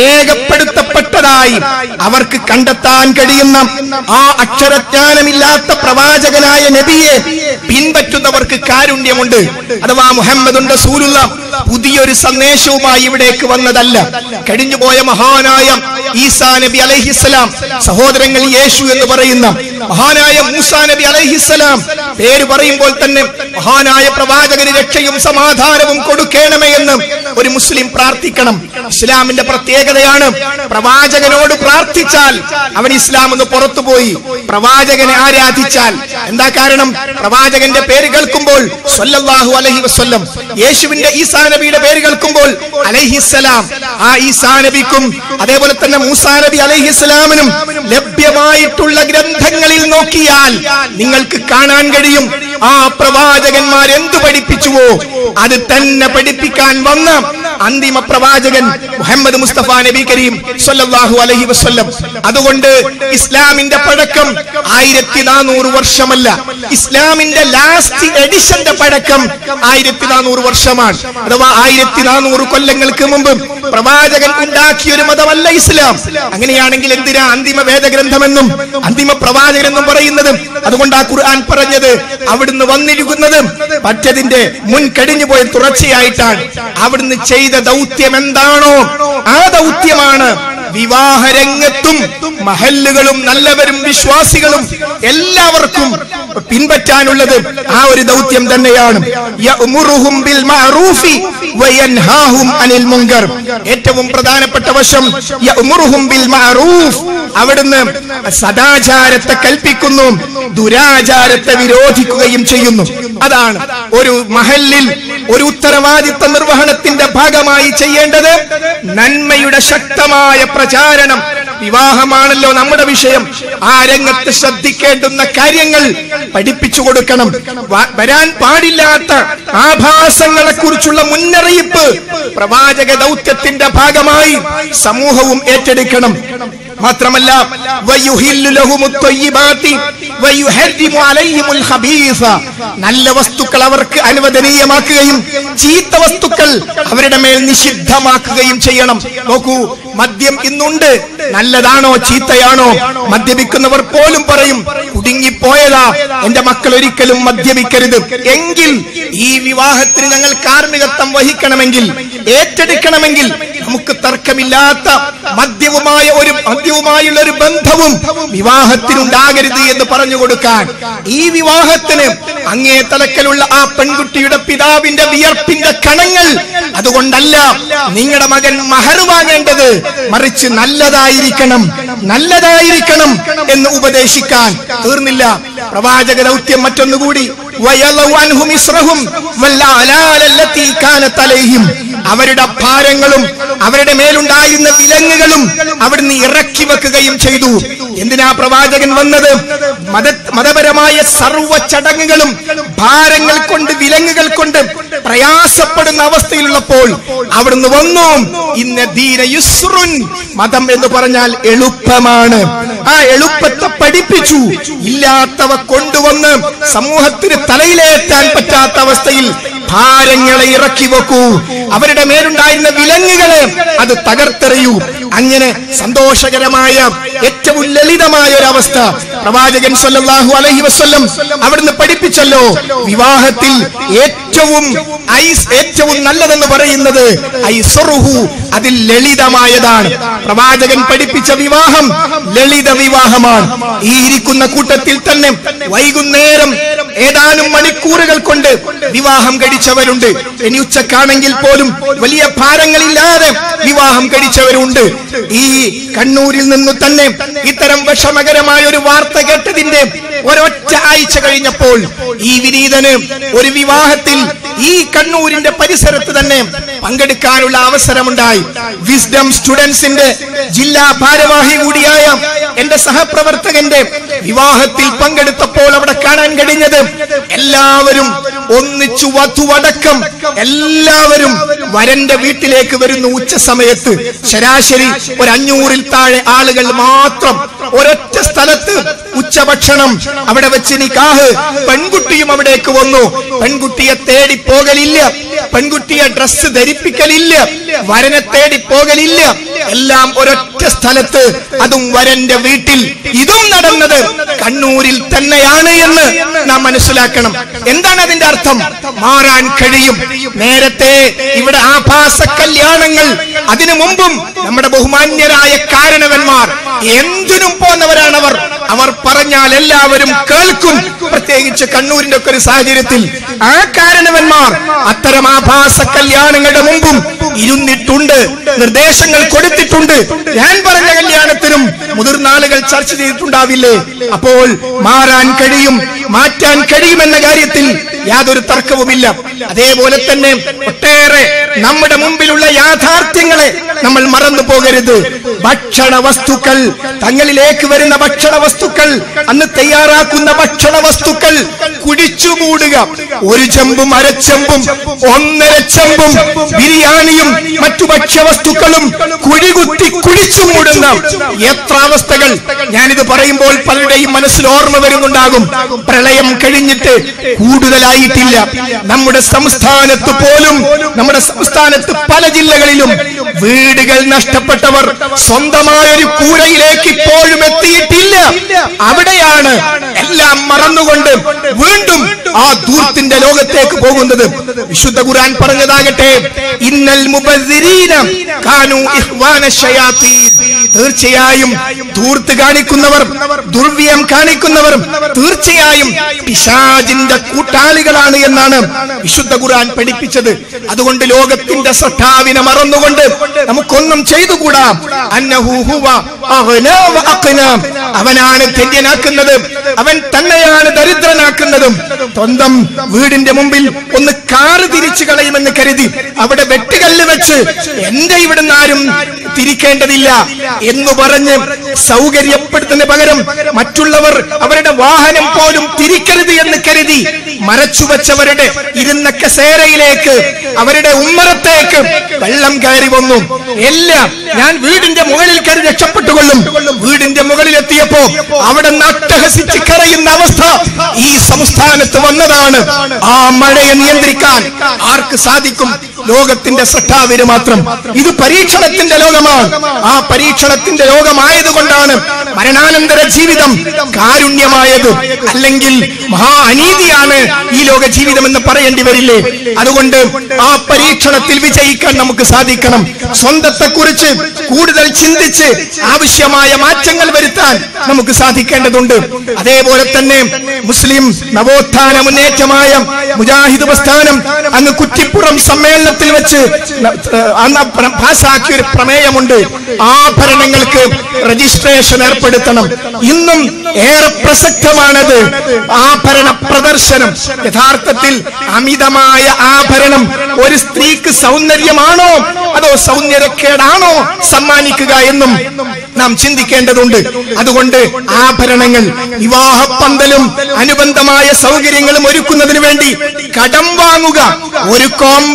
രേഖപ്പെടുത്തപ്പെട്ടതായി അവർക്ക് കണ്ടെത്താൻ കഴിയുന്ന ആ അക്ഷരജ്ഞാനമില്ലാത്ത പ്രവാചകനായ നബിയെ പിൻപറ്റുന്നവർക്ക് കാരുണ്യമുണ്ട് അഥവാ മുഹമ്മദ് റസൂലുള്ള പുതിയൊരു സന്ദേശവുമായി ഇവിടേക്ക് വന്നതല്ല കഴിഞ്ഞുപോയ മഹാനായ ഈസാ നബി അലൈഹിസ്സലാം സഹോദരങ്ങൾ യേശു എന്ന് പറയുന്ന മഹാനായ മൂസാ നബി അലൈഹിസ്സലാം പേര് പറയുമ്പോൾ തന്നെ മഹാനായ പ്രവാചകന് രക്ഷയും സമാധാനവും കൊടുക്കണമേ എന്ന് ഒരു മുസ്ലിം പ്രാർത്ഥിക്കണം ഇസ്ലാമിന്റെ പ്രത്യേകതയാണ് പ്രവാചകനോട് പ്രാർത്ഥിച്ചാൽ അവൻ ഇസ്ലാം എന്ന് പുറത്തുപോയി പ്രവാചകനെ ആരാധിച്ചാൽ എന്താ കാരണം പ്രവാചകന്റെ പേര് കേൾക്കുമ്പോൾ സല്ലല്ലാഹു അലൈഹി വസല്ലം യേശുവിന്റെ ഈസാ നബിയുടെ പേര് കേൾക്കുമ്പോൾ അലൈഹിസ്സലാം ആ ഈസാ നബിക്കും അതേപോലെ തന്നെ മൂസാ നബി അലൈഹിസ്സലാമിനും ലഭ്യമായിട്ടുള്ള ഗ്രന്ഥങ്ങളിൽ നോക്കിയാൽ നിങ്ങൾക്ക് കാണാൻ കഴിയും ആ പ്രവാചകന്മാർ എന്തു പഠിപ്പിച്ചുവോ അത് തന്നെ പഠിപ്പിക്കാൻ വന്ന അന്തിമ പ്രവാചകൻ മുഹമ്മദ് മുസ്തഫ നബി കരീം സല്ലല്ലാഹു അലൈഹി വസല്ലം അതുകൊണ്ട് ഇസ്ലാമിന്റെ പഴക്കം ആയിരത്തി നാനൂറ് വർഷമല്ല ഇസ്ലാമിന്റെ ലാസ്റ്റ് എഡിഷന്റെ പഴക്കം ആയിരത്തി നാനൂറ് വർഷമാണ് അഥവാ ആയിരത്തി നാനൂറ് കൊല്ലങ്ങൾക്ക് മുമ്പ് പ്രവാചകൻ ഉണ്ടാക്കിയ ഒരു മതമല്ല ഇസ്ലാം അങ്ങനെയാണെങ്കിൽ എന്തിനാ അന്തിമ വേദഗ്രന്ഥമെന്നും അന്തിമ പ്രവാചകനെന്നും പറയുന്നത് അതുകൊണ്ട് ആ ഖുർആൻ പറഞ്ഞത് അവിടുന്ന് വന്നിരിക്കുന്നത് മറ്റതിന്റെ മുൻ കഴിഞ്ഞുപോയ തുടർച്ചയായിട്ടാണ് അവിടുന്ന് ചെയ്ത ദൗത്യം എന്താണോ ആ ദൗത്യമാണ് വിവാഹരംഗത്തും മഹല്ലുകളും നല്ലവരും വിശ്വാസികളും എല്ലാവർക്കും പിൻപറ്റാനുള്ളത് ആ ഒരു ദൗത്യം തന്നെയാണ് യഅ്മുറുഹും ബിൽ മഅറൂഫി വയൻഹാഹും അനിൽ മുൻകർ ഏറ്റവും പ്രധാനപ്പെട്ട വശം യഅ്മുറുഹും ബിൽ മഅറൂഫ് അവിടുന്ന് സദാചാരത്തെ കൽപ്പിക്കുന്നു ദുരാചാരത്തെ വിരോധിക്കുകയും ചെയ്യുന്നു അതാണ് ഒരു മഹല്ലിൽ ഒരു ഉത്തരവാദിത്ത നിർവഹണത്തിന്റെ ഭാഗമായി ചെയ്യേണ്ടത് നന്മയുടെ ശക്തമായ പ്രചാരണം വിവാഹമാണല്ലോ നമ്മുടെ വിഷയം ആ രംഗത്ത് ശ്രദ്ധിക്കേണ്ടുന്ന കാര്യങ്ങൾ പഠിപ്പിച്ചു കൊടുക്കണം വ- വരാൻ പാടില്ലാത്ത ആഭാസങ്ങളെ കുറിച്ചുള്ള മുന്നറിയിപ്പ് പ്രവാചക ദൗത്യത്തിന്റെ ഭാഗമായി സമൂഹവും ഏറ്റെടുക്കണം മാത്രമല്ല വയുഹില്ലു ലഹുമുത് ത്വയ്യിബാത്തി വയുഹർരിമു അലൈഹിമുൽ ഖബീസ നല്ല വസ്തുക്കൾ അവർക്ക് അനുവദനീയമാക്കുകയും ചീത്ത വസ്തുക്കൾ അവരുടെ മേൽ നിഷിദ്ധമാക്കുകയും ചെയ്യണം നോക്കൂ മദ്യം ഇന്നുണ്ട് നല്ലതാണോ ചീത്തയാണോ മദ്യപിക്കുന്നവർ പോലും പറയും കുടുങ്ങിപ്പോയതാ എന്റെ മക്കൾ ഒരിക്കലും മദ്യപിക്കരുത് എങ്കിൽ ഈ വിവാഹത്തിന് ഞങ്ങൾ കാർമ്മികത്വം വഹിക്കണമെങ്കിൽ ഏറ്റെടുക്കണമെങ്കിൽ നമുക്ക് തർക്കമില്ലാത്ത മദ്യവുമായ ഒരു മദ്യവുമായുള്ള ഒരു ബന്ധവും വിവാഹത്തിനുണ്ടാകരുത് എന്ന് പറഞ്ഞു കൊടുക്കാൻ ഈ വിവാഹത്തിന് അങ്ങേ തലക്കലുള്ള ആ പെൺകുട്ടിയുടെ പിതാവിന്റെ വിയർപ്പിന്റെ കണങ്ങൾ അതുകൊണ്ടല്ല നിങ്ങളുടെ മകൻ മഹർ വാങ്ങേണ്ടത് മറിച്ച് നല്ലതായിരിക്കണം നല്ലതായിരിക്കണം എന്ന് ഉപദേശിക്കാൻ തീർന്നില്ല പ്രവാചക ദൗത്യം മറ്റൊന്നുകൂടി വയലവു അൻഹും ഇസ്രഹും വല്ലഅലാലല്ലതീ കാനത്ത് അലൈഹിം. അവരുടെ ഭാരങ്ങളും അവരുടെ മേലുണ്ടായിരുന്ന വിലങ്ങുകളും അവിടുന്ന് ഇറക്കി വെക്കുകയും ചെയ്തു എന്തിനാ പ്രവാചകൻ വന്നത് മത മതപരമായ സർവ്വ ചടങ്ങുകളും ഭാരങ്ങൾ കൊണ്ട് വിലങ്ങുകൾ കൊണ്ട് പ്രയാസപ്പെടുന്ന അവസ്ഥയിലുള്ളപ്പോൾ അവിടുന്ന് വന്നു ഇന്ന ദീന യുസ്റുൻ മതം എന്ന് പറഞ്ഞാൽ എളുപ്പമാണ് ആ എളുപ്പത്തെ പഠിപ്പിച്ചു ഇല്ലാത്തവ കൊണ്ടുവന്ന് സമൂഹത്തിന് തലയിലേറ്റാൻ പറ്റാത്ത അവസ്ഥയിൽ ഭാരങ്ങളെ ഇറക്കി വെക്കൂ അവരുടെ മേലുണ്ടായിരുന്ന വിലങ്ങുകളെ അത് തകർത്തെറിയൂ അങ്ങനെ സന്തോഷകരമായ ഏറ്റവും ലളിതമായ ഒരു അവസ്ഥ പ്രവാചകൻ സല്ലല്ലാഹു അലൈഹി വസല്ലം അവിടുന്ന് പഠിപ്പിച്ചല്ലോ വിവാഹത്തിൽ ഏറ്റവും ഐസ് ഏറ്റവും നല്ലതെന്ന് പറയുന്നത് ഐസറുഹു അതിൽ ലളിതമായതാണ് പ്രവാചകൻ പഠിപ്പിച്ച വിവാഹം ലളിത വിവാഹമാണ് ഈ ഇരിക്കുന്ന കൂട്ടത്തിൽ തന്നെ വൈകുന്നേരം ഏതാനും മണിക്കൂറുകൾ കൊണ്ട് വിവാഹം കഴിച്ചവരുണ്ട് ഇനി ഉച്ചക്കാണെങ്കിൽ പോലും വലിയ ഭാരങ്ങളില്ലാതെ വിവാഹം കഴിച്ചവരുണ്ട് ഈ കണ്ണൂരിൽ നിന്ന് തന്നെ ഇത്തരം വിഷമകരമായ ഒരു വാർത്ത കേട്ടതിന്റെ ഒരൊറ്റ ആഴ്ച കഴിഞ്ഞപ്പോൾ ഈ വിനീതന് ഒരു വിവാഹത്തിൽ ഈ കണ്ണൂരിന്റെ പരിസരത്ത് തന്നെ പങ്കെടുക്കാനുള്ള അവസരമുണ്ടായി വിസ്ഡം സ്റ്റുഡൻസിന്റെ ജില്ലാ ഭാരവാഹി കൂടിയായ എന്റെ സഹപ്രവർത്തകന്റെ വിവാഹത്തിൽ പങ്കെടുത്തപ്പോൾ അവിടെ കാണാൻ കഴിഞ്ഞത് എല്ലാവരും ഒന്നിച്ചു വധുവടക്കം എല്ലാവരും വരന്റെ വീട്ടിലേക്ക് വരുന്നു ഉച്ച സമയത്ത് ശരാശരി ഒരു അഞ്ഞൂറിൽ താഴെ ആളുകൾ മാത്രം ഒരൊറ്റ സ്ഥലത്ത് ഉച്ചഭക്ഷണം അവിടെ വെച്ച് നിക്കാഹ് പെൺകുട്ടിയും അവിടേക്ക് വന്നു പെൺകുട്ടിയെ തേടി പോകലില്ല പെൺകുട്ടിയെ ഡ്രസ്സ് ധരിപ്പിക്കലില്ല വരനെ തേടി പോകലില്ല എല്ലാം ഒരൊറ്റ സ്ഥലത്ത് അതും വരന്റെ വീട്ടിൽ ഇതും നടന്നത് കണ്ണൂരിൽ തന്നെയാണ് എന്ന് നാം മനസ്സിലാക്കണം എന്താണ് അതിന്റെ അർത്ഥം മാറാൻ കഴിയും നേരത്തെ ഇവിടെ ആഭാസ കല്യാണങ്ങൾ അതിനു മുമ്പും നമ്മുടെ ബഹുമാന്യരായ കാരണവന്മാർ എന്തിനും പോന്നവരാണ് അവർ അവർ പറഞ്ഞാൽ എല്ലാവരും കേൾക്കും പ്രത്യേകിച്ച് കണ്ണൂരിന്റെ ഒക്കെ ഒരു സാഹചര്യത്തിൽ ആ കാരണവന്മാർ അത്തരം ആഭാസ കല്യാണങ്ങളുടെ മുമ്പും ഇരുന്നിട്ടുണ്ട് നിർദ്ദേശങ്ങൾ കൊടുത്തിട്ടുണ്ട് ഞാൻ പറഞ്ഞ കല്യാണത്തിനും മുതിർന്ന ആളുകൾ ചർച്ച ചെയ്തിട്ടുണ്ടാവില്ലേ അപ്പോൾ മാറാൻ കഴിയും മാറ്റാൻ കഴിയുമെന്ന കാര്യത്തിൽ യാതൊരു തർക്കവുമില്ല അതേപോലെ തന്നെ ഒട്ടേറെ നമ്മുടെ മുമ്പിലുള്ള യാഥാർത്ഥ്യങ്ങളെ നമ്മൾ മറന്നു പോകരുത് ഭക്ഷണ വസ്തുക്കൾ തങ്ങളിലേക്ക് വരുന്ന ഭക്ഷണ വസ്തുക്കൾ അന്ന് തയ്യാറാക്കുന്ന ഭക്ഷണ വസ്തുക്കൾ കുടിച്ചുകൂടുക ഒരു ചെമ്പും അരച്ചെമ്പും ഒന്നര ചെമ്പും ബിരിയാണിയും മറ്റു ഭക്ഷ്യവസ്തുക്കളും കുഴികുത്തി കുടിച്ചു മൂടുന്ന എത്ര അവസ്ഥകൾ ഞാനിത് പറയുമ്പോൾ പലരുടെയും മനസ്സിൽ ഓർമ്മ വരുന്നുണ്ടാകും പ്രളയം കഴിഞ്ഞിട്ട് കൂടുതലായിട്ടില്ല നമ്മുടെ സംസ്ഥാനത്ത് പോലും നമ്മുടെ സംസ്ഥാനത്ത് പല ജില്ലകളിലും വീടുകൾ നഷ്ടപ്പെട്ടവർ സ്വന്തമായ ഒരു കൂരയിലേക്ക് ഇപ്പോഴും എത്തിയിട്ടില്ല അവിടെയാണ് എല്ലാം മറന്നുകൊണ്ട് വീണ്ടും ആ ദൂർത്തിന്റെ ലോകത്തേക്ക് പോകുന്നത് വിശുദ്ധ ഖുർആൻ പറഞ്ഞതാകട്ടെ ഇന്നൽ മുബദ്ദിരീന കാനു ഇഖ്വാന ശയാത്തീൻ തീർച്ചയായും ധൂർത്ത് കാണിക്കുന്നവർ ദുർവ്യം കാണിക്കുന്നവർ തീർച്ചയായും പിശാജിന്റെ കൂട്ടാളികളാണ് എന്നാണ് വിശുദ്ധ ഖുർആൻ പഠിപ്പിച്ചത് അതുകൊണ്ട് ലോകത്തിന്റെ സട്ടാവിനെ മറന്നുകൊണ്ട് നമുക്കൊന്നും ചെയ്തുകൂടാ അന്നഹു ഹുവ അഗ്നാ വ അഖ്നാ. അവനാണ് ധന്യനാക്കുന്നത് അവൻ തന്നെയാണ് ദരിദ്രനാക്കുന്നതും സ്വന്തം വീടിന്റെ മുമ്പിൽ ഒന്ന് കാറ് തിരിച്ചു കളയുമെന്ന് കരുതി അവിടെ വെട്ടുകല്ല് വെച്ച് എന്റെ ഇവിടുന്ന് ആരും തിരിക്കേണ്ടതില്ല എന്ന് പറഞ്ഞ് സൗകര്യപ്പെടുത്തുന്ന പകരം മറ്റുള്ളവർ അവരുടെ വാഹനം പോലും തിരിക്കരുത് എന്ന് കരുതി മറച്ചുവെച്ചവരുടെ ഇരുന്ന കസേരയിലേക്ക് അവരുടെ ഉമ്മറത്തേക്ക് വെള്ളം കയറി വന്നു എല്ലാം ഞാൻ വീടിന്റെ മുകളിൽ കയറി രക്ഷപ്പെട്ടുകൊള്ളും വീടിന്റെ മുകളിലെത്തിയപ്പോ അവിടെ നട്ടഹസിച്ച് കരയുന്ന അവസ്ഥ ഈ സംസ്ഥാനത്ത് വന്നതാണ് ആ മഴയെ നിയന്ത്രിക്കാൻ ആർക്ക് സാധിക്കും ലോകത്തിന്റെ സട്ടാവിന് മാത്രം ഇത് പരീക്ഷണത്തിന്റെ ലോകമാണ് ആ പരീക്ഷണത്തിന്റെ ലോകമായതുകൊണ്ടാണ് മരണാനന്തര ജീവിതം കാരുണ്യമായത് അല്ലെങ്കിൽ മഹാ അനീതിയാണ് ഈ ലോക ജീവിതം എന്ന് പറയേണ്ടി വരില്ലേ അതുകൊണ്ട് ആ പരീക്ഷണത്തിൽ വിജയിക്കാൻ നമുക്ക് സാധിക്കണം സ്വന്തത്തെ കുറിച്ച് കൂടുതൽ ചിന്തിച്ച് ആവശ്യമായ മാറ്റങ്ങൾ വരുത്താൻ നമുക്ക് സാധിക്കേണ്ടതുണ്ട് അതേപോലെ തന്നെ മുസ്ലിം നവോത്ഥാന മുന്നേറ്റമായ മുജാഹിദ് പ്രസ്ഥാനം അങ്ങ് കുറ്റിപ്പുറം സമ്മേളനത്തിൽ വെച്ച് ന- ഏഹ് അന്ന് പ്ര- പാസാക്കിയ ഒരു പ്രമേയമുണ്ട് ആഭരണങ്ങൾക്ക് രജിസ്ട്രേഷൻ ഏർപ്പെടുത്തണം ഇന്നും ഏറെ പ്രസക്തമാണത് ആഭരണ പ്രദർശനം യഥാർത്ഥത്തിൽ അമിതമായ ആഭരണം ഒരു സ്ത്രീക്ക് സൗന്ദര്യമാണോ അതോ സൗന്ദര്യക്കേടാണോ സമ്മാനിക്കുക എന്നും നാം ചിന്തിക്കേണ്ടതുണ്ട് അതുകൊണ്ട് ആഭരണങ്ങൾ വിവാഹ പന്തലും അനുബന്ധമായ സൗകര്യങ്ങളും ഒരുക്കുന്നതിന് വേണ്ടി കടം വാങ്ങുക ഒരു കോംപ്രമൈസ്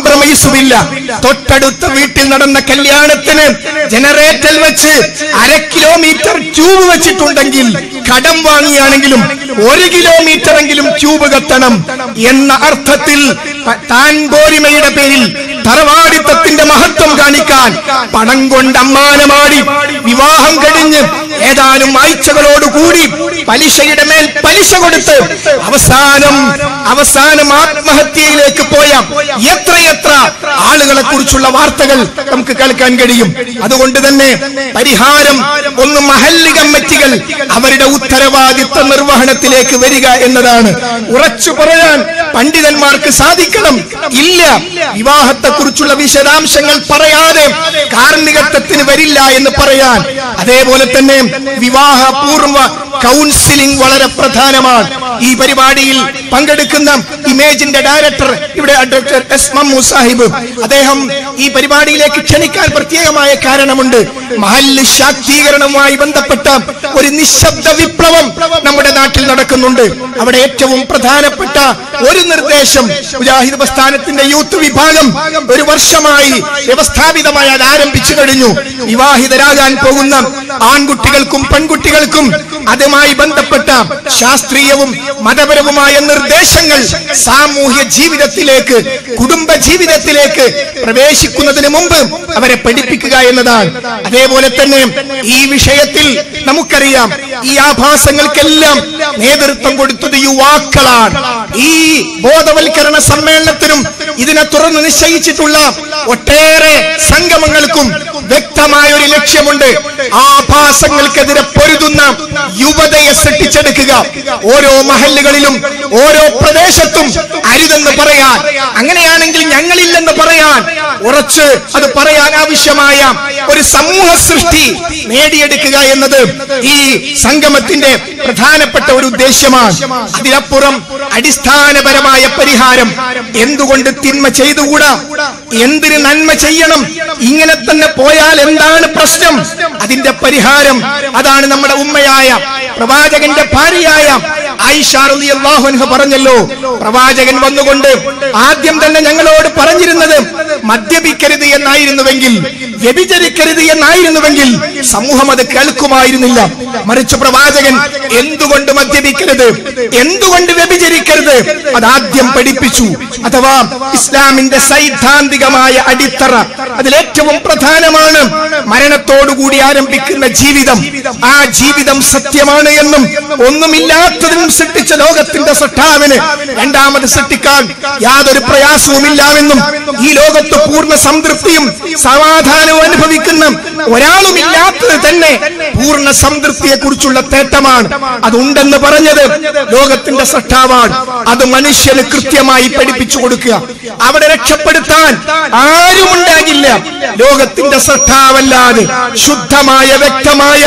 ഔസുബില്ല തൊട്ടടുത്ത വീട്ടിൽ നടന്ന കല്യാണത്തിന് ജനറേറ്റർ വെച്ച് അര കിലോമീറ്റർ ട്യൂബ് വെച്ചിട്ടുണ്ടെങ്കിൽ കടം വാങ്ങിയാണെങ്കിലും ഒരു കിലോമീറ്റർ എങ്കിലും ട്യൂബ് കത്തണം എന്ന അർത്ഥത്തിൽ പ- താൻ പോരിമയുടെ പേരിൽ തറവാടിത്തത്തിന്റെ മഹത്വം കാണിക്കാൻ പണം കൊണ്ട് അമ്മാനമാടി വിവാഹം കഴിഞ്ഞ് ഏതാനും ആഴ്ചകളോടുകൂടി പലിശയുടെ മേൽ പലിശ കൊടുത്ത് അവസാനം അവസാനം ആത്മഹത്യയിലേക്ക് പോയ എത്രയെത്ര ആളുകളെ കുറിച്ചുള്ള വാർത്തകൾ നമുക്ക് കേൾക്കാൻ കഴിയും അതുകൊണ്ട് തന്നെ പരിഹാരം ഒന്ന് മഹല്ല് കമ്മിറ്റികൾ അവരുടെ ഉത്തരവാദിത്വ നിർവഹണത്തിലേക്ക് വരിക എന്നതാണ് ഉറച്ചു പറയാൻ പണ്ഡിതന്മാർക്ക് സാധിക്കണം ഇല്ല വിവാഹത്തെ കുറിച്ചുള്ള വിശദാംശങ്ങൾ പറയാതെ കാർമ്മികത്വത്തിന് വരില്ല എന്ന് പറയാൻ അതേപോലെ തന്നെ വിവാഹ പൂർവ്വ കൗൺസിലിംഗ് വളരെ പ്രധാനമാണ് ഈ പരിപാടിയിൽ പങ്കെടുക്കുന്ന ഇമേജിന്റെ ഡയറക്ടർ ഇവിടെ ഡോക്ടർ എസ് മമ്മു സാഹിബ് അദ്ദേഹം ഈ പരിപാടിയിലേക്ക് ക്ഷണിക്കാൻ പ്രത്യേകമായ കാരണമുണ്ട് മഹല്ല് ശാക്തീകരണവുമായി ബന്ധപ്പെട്ട ഒരു നിശബ്ദ വിപ്ലവം നമ്മുടെ നാട്ടിൽ നടക്കുന്നുണ്ട് അവിടെ ഏറ്റവും പ്രധാനപ്പെട്ട ഒരു നിർദ്ദേശം മുജാഹിദ് പ്രസ്ഥാനത്തിന്റെ യൂത്ത് വിഭാഗം ഒരു വർഷമായി വ്യവസ്ഥാപിതമായി അത് ആരംഭിച്ചു കഴിഞ്ഞു വിവാഹിതരാകാൻ പോകുന്ന ആൺകുട്ടികൾക്കും പെൺകുട്ടികൾക്കും അതുമായി ബന്ധപ്പെട്ട ശാസ്ത്രീയവും മതപരവുമായ നിർദ്ദേശങ്ങൾ സാമൂഹ്യ ജീവിതത്തിലേക്ക് കുടുംബ ജീവിതത്തിലേക്ക് പ്രവേശിക്കുന്നതിന് മുമ്പ് അവരെ പഠിപ്പിക്കുക എന്നതാണ് അതേപോലെ തന്നെ ഈ വിഷയത്തിൽ നമുക്കറിയാം ഈ ആഭാസങ്ങൾക്കെല്ലാം നേതൃത്വം കൊടുത്തത് യുവാക്കളാണ് ഈ ബോധവൽക്കരണ സമ്മേളനത്തിനും ഇതിനെ തുറന്ന് നിശ്ചയിച്ചിട്ടുള്ള ഒട്ടേറെ സംഗമങ്ങൾക്കും വ്യക്തമായ ഒരു ലക്ഷ്യമുണ്ട് ആഭാസങ്ങൾക്കെതിരെ പൊരുതുന്ന യുവതയെ സൃഷ്ടിച്ചെടുക്കുക ഓരോ മഹല്ലുകളിലും ഓരോ പ്രദേശത്തും അരുതെന്ന് പറയാൻ അങ്ങനെയാണെങ്കിൽ ഞങ്ങളില്ലെന്ന് പറയാൻ ഉറച്ച് അത് പറയാൻ ആവശ്യമായ ഒരു സമൂഹ സൃഷ്ടി നേടിയെടുക്കുക എന്നത് ഈ സംഗമത്തിന്റെ പ്രധാനപ്പെട്ട ഒരു ഉദ്ദേശ്യമാണ് അതിനപ്പുറം അടിസ്ഥാനപരമായ പരിഹാരം എന്തുകൊണ്ട് തിന്മ ചെയ്തുകൂടാ എന്തിന് നന്മ ചെയ്യണം ഇങ്ങനെ തന്നെ പോയാൽ എന്താണ് പ്രശ്നം അതിന്റെ പരിഹാരം അതാണ് നമ്മുടെ ഉമ്മയായ പ്രവാചകന്റെ ഭാര്യയായ ആയിഷ റളിയല്ലാഹു അൻഹ പറഞ്ഞല്ലോ പ്രവാചകൻ വന്നുകൊണ്ട് ആദ്യം തന്നെ ഞങ്ങളോട് പറഞ്ഞിരുന്നത് മദ്യപിക്കരുത് എന്നായിരുന്നുവെങ്കിൽ വ്യഭിചരിക്കരുത് എന്നായിരുന്നുവെങ്കിൽ സമൂഹം അത് കേൾക്കുമായിരുന്നില്ല മറിച്ച് പ്രവാചകൻ എന്തുകൊണ്ട് മദ്യപിക്കരുത് എന്തുകൊണ്ട് വ്യഭിചരിക്കരുത് അതാദ്യം പഠിപ്പിച്ചു അഥവാ ഇസ്ലാമിന്റെ സൈദ്ധാന്തികമായ അടിത്തറ അതിലേറ്റവും പ്രധാനമാണ് മരണത്തോടുകൂടി ആരംഭിക്കുന്ന ജീവിതം ആ ജീവിതം സത്യമാണ് എന്നും ഒന്നുമില്ലാത്തതിനും സൃഷ്ടിച്ച ലോകത്തിന്റെ സൃഷ്ടാവിന് രണ്ടാമത് സൃഷ്ടിക്കാൻ യാതൊരു പ്രയാസവുമില്ലാമെന്നും ഈ ലോകത്ത് പൂർണ്ണ സംതൃപ്തിയും സമാധാനവും അനുഭവിക്കുന്ന ഒരാളുമില്ലാത്തത് തന്നെ പൂർണ്ണ സംതൃപ്തിയെ കുറിച്ചുള്ള തേട്ടമാണ് അതുണ്ടെന്ന് പറഞ്ഞത് ലോകത്തിന്റെ സൃഷ്ടാവാണ് അത് മനുഷ്യന് കൃത്യമായി പഠിപ്പിച്ചു കൊടുക്കുക അവിടെ രക്ഷപ്പെടുത്താൻ ആരുമുണ്ടാകില്ല ലോകത്തിന്റെ സൃഷ്ടാവല്ലാതെ ശുദ്ധമായ വ്യക്തമായ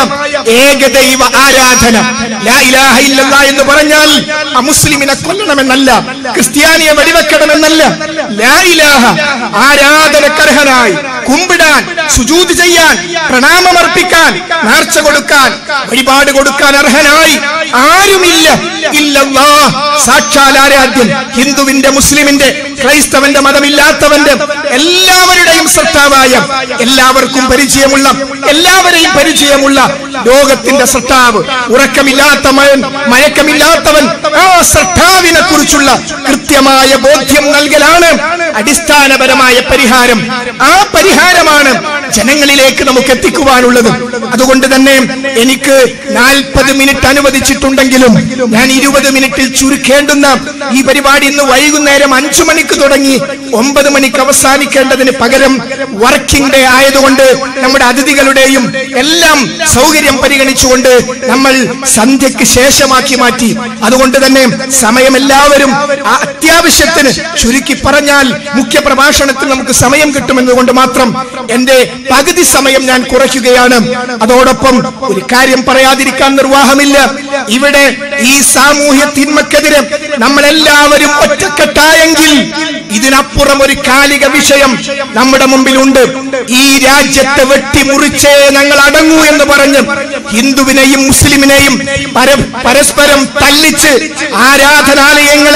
ഏകദൈവ ആരാധന ലാ ഇലാഹ ഇല്ലല്ലാ എന്ന് പറഞ്ഞാൽ അമുസ്ലിമിനെ കൊല്ലണമെന്നല്ല ക്രിസ്ത്യാനിയെ വെടിവെക്കണമെന്നല്ല ലാ ഇലാഹ ആരാധനക്കർഹനായി കുമ്പിടാൻ സുജൂത് ചെയ്യാൻ പ്രണാമമർപ്പിക്കാൻ നേർച്ച കൊടുക്കാൻ വഴിപാട് കൊടുക്കാൻ അർഹനായി ആരുമില്ല ഇല്ലല്ലാ സാക്ഷാൽ ആരാധ്യം ഹിന്ദുവിന്റെ മുസ്ലിമിന്റെ ക്രൈസ്തവന്റെ മതമില്ലാത്തവന്റെ എല്ലാവരുടെയും സൃഷ്ടാവായ എല്ലാവർക്കും പരിചയമുള്ള എല്ലാവരെയും പരിചയമുള്ള ലോകത്തിന്റെ സൃഷ്ടാവ് ഉറക്കമില്ലാത്തവൻ മയക്കമില്ലാത്തവൻ ആ സൃഷ്ടാവിനെ കുറിച്ചുള്ള കൃത്യമായ ബോധ്യം നൽകലാണ് അടിസ്ഥാനപരമായ പരിഹാരം ആ പരിഹാരമാണ് ജനങ്ങളിലേക്ക് നമുക്ക് എത്തിക്കുവാനുള്ളത് അതുകൊണ്ട് തന്നെ എനിക്ക് നാൽപ്പത് മിനിറ്റ് അനുവദിച്ചിട്ടുണ്ടെങ്കിലും ഞാൻ ഇരുപത് മിനിറ്റിൽ ചുരുക്കേണ്ടുന്ന ഈ പരിപാടി ഇന്ന് വൈകുന്നേരം അഞ്ചു മണിക്ക് തുടങ്ങി ഒമ്പത് മണിക്ക് അവസാനിക്കേണ്ടതിന് പകരം വർക്കിംഗ് ഡേ ആയതുകൊണ്ട് നമ്മുടെ അതിഥികളുടെയും എല്ലാം സൗകര്യം പരിഗണിച്ചുകൊണ്ട് നമ്മൾ സന്ധ്യക്ക് ശേഷമാക്കി മാറ്റി അതുകൊണ്ട് തന്നെ സമയം എല്ലാവരും ആ അത്യാവശ്യത്തിന് ചുരുക്കി പറഞ്ഞാൽ മുഖ്യ പ്രഭാഷണത്തിൽ നമുക്ക് സമയം കിട്ടുമെന്നുകൊണ്ട് മാത്രം എന്റെ പകുതി സമയം ഞാൻ കുറയ്ക്കുകയാണ് അതോടൊപ്പം ഒരു കാര്യം പറയാതിരിക്കാൻ നിർവാഹമില്ല ഇവിടെ ഈ സാമൂഹ്യ തിന്മക്കെതിരെ നമ്മളെല്ലാവരും ഒറ്റക്കെട്ടായെങ്കിൽ ഇതിനപ്പുറം ഒരു കാലിക വിഷയം നമ്മുടെ മുമ്പിലുണ്ട് ഈ രാജ്യത്തെ വെട്ടിമുറിച്ചേ ഞങ്ങൾ അടങ്ങൂ എന്ന് പറഞ്ഞ് ഹിന്ദുവിനെയും മുസ്ലിമിനെയും പര- പരസ്പരം തല്ലിച്ച് ആരാധനാലയങ്ങളെ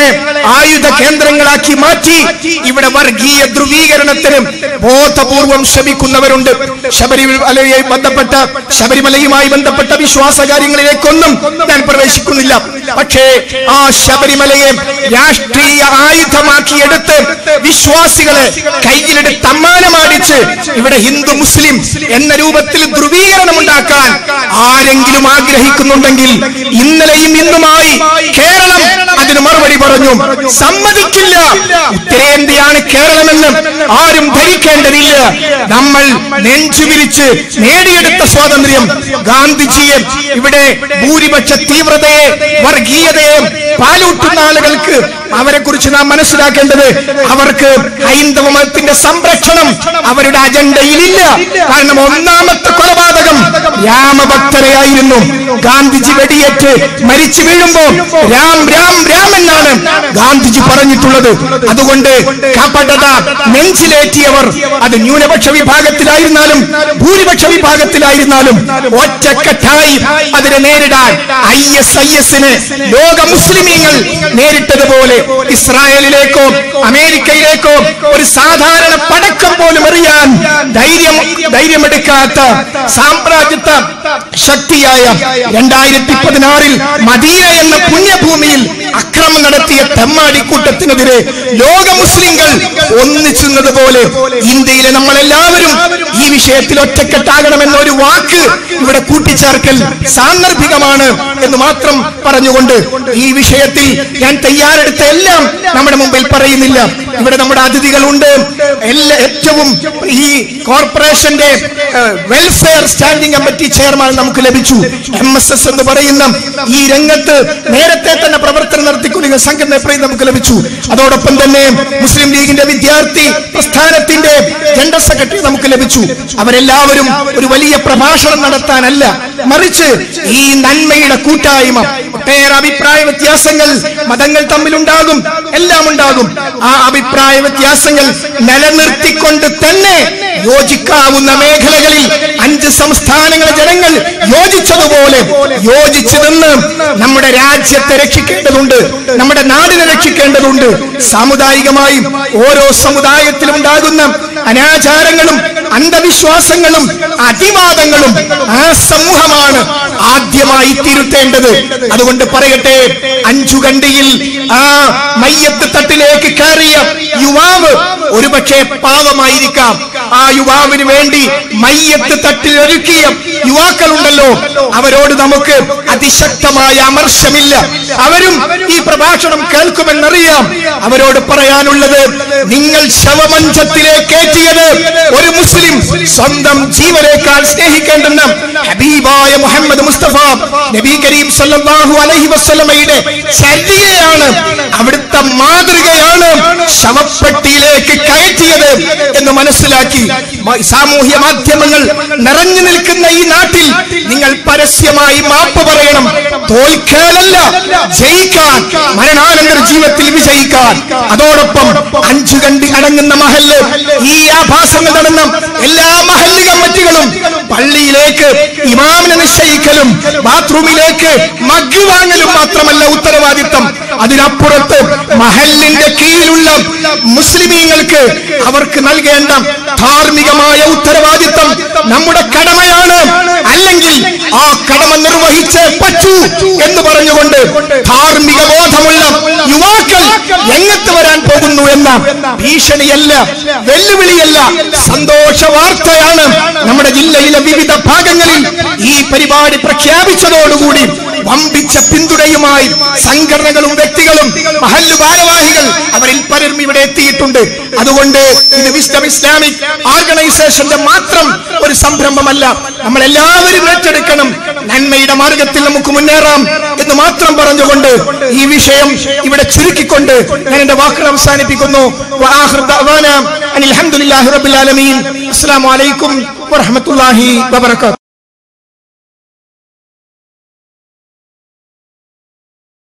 ആയുധ കേന്ദ്രങ്ങളാക്കി മാറ്റി ഇവിടെ വർഗീയ ധ്രുവീകരണത്തിന് ബോധപൂർവം ശ്രമിക്കുന്നവരുണ്ട് ശബരിമലയെ ബന്ധപ്പെട്ട ശബരിമലയുമായി ബന്ധപ്പെട്ട വിശ്വാസ കാര്യങ്ങളിലേക്കൊന്നും ഞാൻ പ്രവേശിക്കുന്നില്ല പക്ഷേ ആ ശബരിമലയെ രാഷ്ട്രീയ ആയുധമാക്കിയെടുത്ത് വിശ്വാസികളെ കയ്യിലെടുത്ത് അമ്മാനമാടിച്ച് ഇവിടെ ഹിന്ദു മുസ്ലിം എന്ന രൂപത്തിൽ ധ്രുവീകരണം ഉണ്ടാക്കാൻ ആരെങ്കിലും ആഗ്രഹിക്കുന്നുണ്ടെങ്കിൽ ഇന്നലെയും ഇന്നുമായി കേരളം അതിന് മറുപടി പറഞ്ഞു സമ്മതിക്കില്ല ഉത്തരേന്ത്യയാണ് കേരളമെന്ന് ആരും ധരിക്കേണ്ടതില്ല നമ്മൾ നെഞ്ചുവിരിച്ച് നേടിയെടുത്ത സ്വാതന്ത്ര്യം ഗാന്ധിജിയെ ഇവിടെ ഭൂരിപക്ഷ തീവ്രതയെ വർഗീയതയെ പാലൂട്ടുന്ന ആളുകൾക്ക് അവരെ കുറിച്ച് നാം മനസ്സിലാക്കേണ്ടത് അവർക്ക് ഹൈന്ദവ മതത്തിന്റെ സംരക്ഷണം അവരുടെ അജണ്ടയിലില്ല കാരണം ഒന്നാമത്തെ കൊലപാതകം രാമഭക്തരെയായിരുന്നു ഗാന്ധിജി വെടിയേറ്റ് മരിച്ചു വീഴുമ്പോ രാം രാം രാം എന്നാണ് ഗാന്ധിജി പറഞ്ഞിട്ടുള്ളത് അതുകൊണ്ട് കപടത നെഞ്ചിലേറ്റിയവർ അത് ന്യൂനപക്ഷ വിഭാഗത്തിലായിരുന്നാലും ഭൂരിപക്ഷ വിഭാഗത്തിലായിരുന്നാലും ഒറ്റക്കെട്ടായി അതിനെ നേരിടാൻ ഐ എസ് ഐ എസിന് ലോക മുസ്ലിമീങ്ങൾ നേരിട്ടതുപോലെ ഇസ്രായേലിലേക്കോ അമേരിക്കയിലേക്കോ ഒരു സാധാരണ പടക്കം പോലും എറിയാൻ ധൈര്യം ധൈര്യമെടുക്കാത്ത സാമ്രാജ്യത്വ ശക്തിയായ രണ്ടായിരത്തി പതിനാറിൽ മദീന എന്ന പുണ്യഭൂമിയിൽ അക്രമം നടത്തിയ തെമ്മാടിക്കൂട്ടത്തിനെതിരെ ലോക മുസ്ലിങ്ങൾ ഒന്നിച്ചുന്നത് പോലെ ഇന്ത്യയിലെ നമ്മളെല്ലാവരും ഈ വിഷയത്തിൽ ഒറ്റക്കെട്ടാകണമെന്ന ഒരു വാക്ക് ഇവിടെ കൂട്ടിച്ചേർക്കൽ സാന്ദർഭികമാണ് എന്ന് മാത്രം പറഞ്ഞുകൊണ്ട് ഈ വിഷയത്തിൽ ഞാൻ തയ്യാറെടുത്ത എല്ലാം നമ്മുടെ മുമ്പിൽ പറയുന്നില്ല ഇവിടെ നമ്മുടെ അതിഥികളുണ്ട് എല്ലാ ഏറ്റവും ഈ കോർപ്പറേഷന്റെ വെൽഫെയർ സ്റ്റാൻഡിംഗ് കമ്മിറ്റി ചെയർമാൻ നമുക്ക് ലഭിച്ചു എം എസ് എസ് എന്ന് പറയുന്ന ഈ രംഗത്ത് നേരത്തെ തന്നെ പ്രവർത്തനം നടത്തിക്കൊണ്ടിരുന്ന സംഘടന എപ്പോഴും നമുക്ക് ലഭിച്ചു അതോടൊപ്പം തന്നെ മുസ്ലിം ലീഗിന്റെ വിദ്യാർത്ഥി പ്രസ്ഥാനത്തിന്റെ ജനറൽ സെക്രട്ടറി നമുക്ക് ലഭിച്ചു അവരെല്ലാവരും ഒരു വലിയ പ്രഭാഷണം നടത്താനല്ല മറിച്ച് ഈ നന്മയുടെ കൂട്ടായ്മ ഒട്ടേറെ അഭിപ്രായ വ്യത്യാസങ്ങൾ മതങ്ങൾ തമ്മിലുണ്ടാകും എല്ലാം ഉണ്ടാകും ആ അഭിപ്രായ വ്യത്യാസങ്ങൾ നിലനിർത്തിക്കൊണ്ട് തന്നെ യോജിക്കാവുന്ന മേഖലകളിൽ അഞ്ച് സംസ്ഥാനങ്ങളെ ജനങ്ങൾ യോജിച്ചതുപോലെ യോജിച്ചു നിന്ന് നമ്മുടെ രാജ്യത്തെ രക്ഷിക്കേണ്ടതുണ്ട് നമ്മുടെ നാടിനെ രക്ഷിക്കേണ്ടതുണ്ട് സാമുദായികമായി ഓരോ സമുദായത്തിലും ഉണ്ടാകുന്ന അനാചാരങ്ങളും അന്ധവിശ്വാസങ്ങളും അതിവാദങ്ങളും ആ സമൂഹമാണ് ആദ്യമായി തിരുത്തേണ്ടത് അതുകൊണ്ട് പറയട്ടെ അഞ്ചുകണ്ടിയിൽ ആ മയ്യത്ത് തട്ടിലേക്ക് കയറിയ യുവാവ് ഒരുപക്ഷെ പാവമായിരിക്കാം ആ യുവാവിന് വേണ്ടി മയ്യത്ത് തട്ടിൽ ഒരുക്കിയ യുവാക്കളുണ്ടല്ലോ അവരോട് നമുക്ക് അതിശക്തമായ അമർശമില്ല അവരും ഈ പ്രഭാഷണം കേൾക്കുമെന്നറിയാം അവരോട് പറയാനുള്ളത് നിങ്ങൾ ശവമഞ്ചത്തിലേക്ക് കയറ്റിയത് ഒരു മുസ്ലിം സ്വന്തം ജീവനേക്കാൾ സ്നേഹിക്കേണ്ടുന്ന ഹബീബായ മുഹമ്മദ് മുസ്തഫ നബി കരീം സല്ലല്ലാഹു അലൈഹി വസല്ലമയുടെ ചര്യയാണ് അവിടുത്തെ മാതൃകയാണ് ശവപ്പെട്ടിയിലേക്ക് കയറ്റിയത് എന്ന് മനസ്സിലാക്കി മ- സാമൂഹ്യ മാധ്യമങ്ങൾ നിറഞ്ഞു നിൽക്കുന്ന ഈ നാട്ടിൽ നിങ്ങൾ പരസ്യമായി മാപ്പ് പറയണം തോൽക്കാനല്ല ജയിക്കാൻ മരണാനന്തര ജീവിതത്തിൽ വിജയിക്കാൻ അതോടൊപ്പം അഞ്ചു കണ്ടി അടങ്ങുന്ന മഹല്ല് ഈ ആഭാസങ്ങൾ നടന്ന എല്ലാ മഹല്ല് കമ്മിറ്റികളും പള്ളിയിലേക്ക് ഇമാമിനെ നിശ്ചയിക്കലും ബാത്റൂമിലേക്ക് മഗ് വാങ്ങലും മാത്രമല്ല ഉത്തരവാദിത്തം അതിനപ്പുറത്ത് മഹല്ലിന്റെ കീഴിലുള്ള മുസ്ലിമീങ്ങൾക്ക് അവർക്ക് നൽകേണ്ട ധാർമ്മികമായ ഉത്തരവാദിത്തം നമ്മുടെ കടമയാണ് അല്ലെങ്കിൽ ആ കടമ നിർവഹിച്ചേ പറ്റൂ എന്ന് പറഞ്ഞുകൊണ്ട് ധാർമ്മിക ബോധമുള്ള യുവാക്കൾ രംഗത്ത് വരാൻ പോകുന്നു എന്ന ഭീഷണിയല്ല വെല്ലുവിളിയല്ല സന്തോഷ വാർത്തയാണ് നമ്മുടെ ജില്ലയിലെ വിവിധ ഭാഗങ്ങളിൽ ഈ പരിപാടി പ്രഖ്യാപിച്ചതോടുകൂടി വമ്പിച്ച പിന്തുണയുമായി സംഘടനകളും വ്യക്തികളും മഹല്ലു ഭാരവാഹികൾ അവരിൽ പലരും ഇവിടെ എത്തിയിട്ടുണ്ട് അതുകൊണ്ട് ഇത് വിസ്ഡം ഇസ്ലാമിക് ഓർഗനൈസേഷന്റെ മാത്രം ഒരു സംരംഭമല്ല നമ്മൾ എല്ലാവരും ഏറ്റെടുക്കണം നന്മയുടെ മാർഗത്തിൽ നമുക്ക് മുന്നേറാം എന്ന് മാത്രം പറഞ്ഞുകൊണ്ട് ഈ വിഷയം ഇവിടെ ചുരുക്കിക്കൊണ്ട് ഞാൻ എന്റെ വാക്കുകൾ അവസാനിപ്പിക്കുന്നു വആഖിറു ദഅവാന അനിൽ ഹംദുലില്ലാഹി റബ്ബിൽ ആലമീൻ അസ്സലാമു അലൈക്കും വറഹ്മത്തുള്ളാഹി വബറകാതുഹു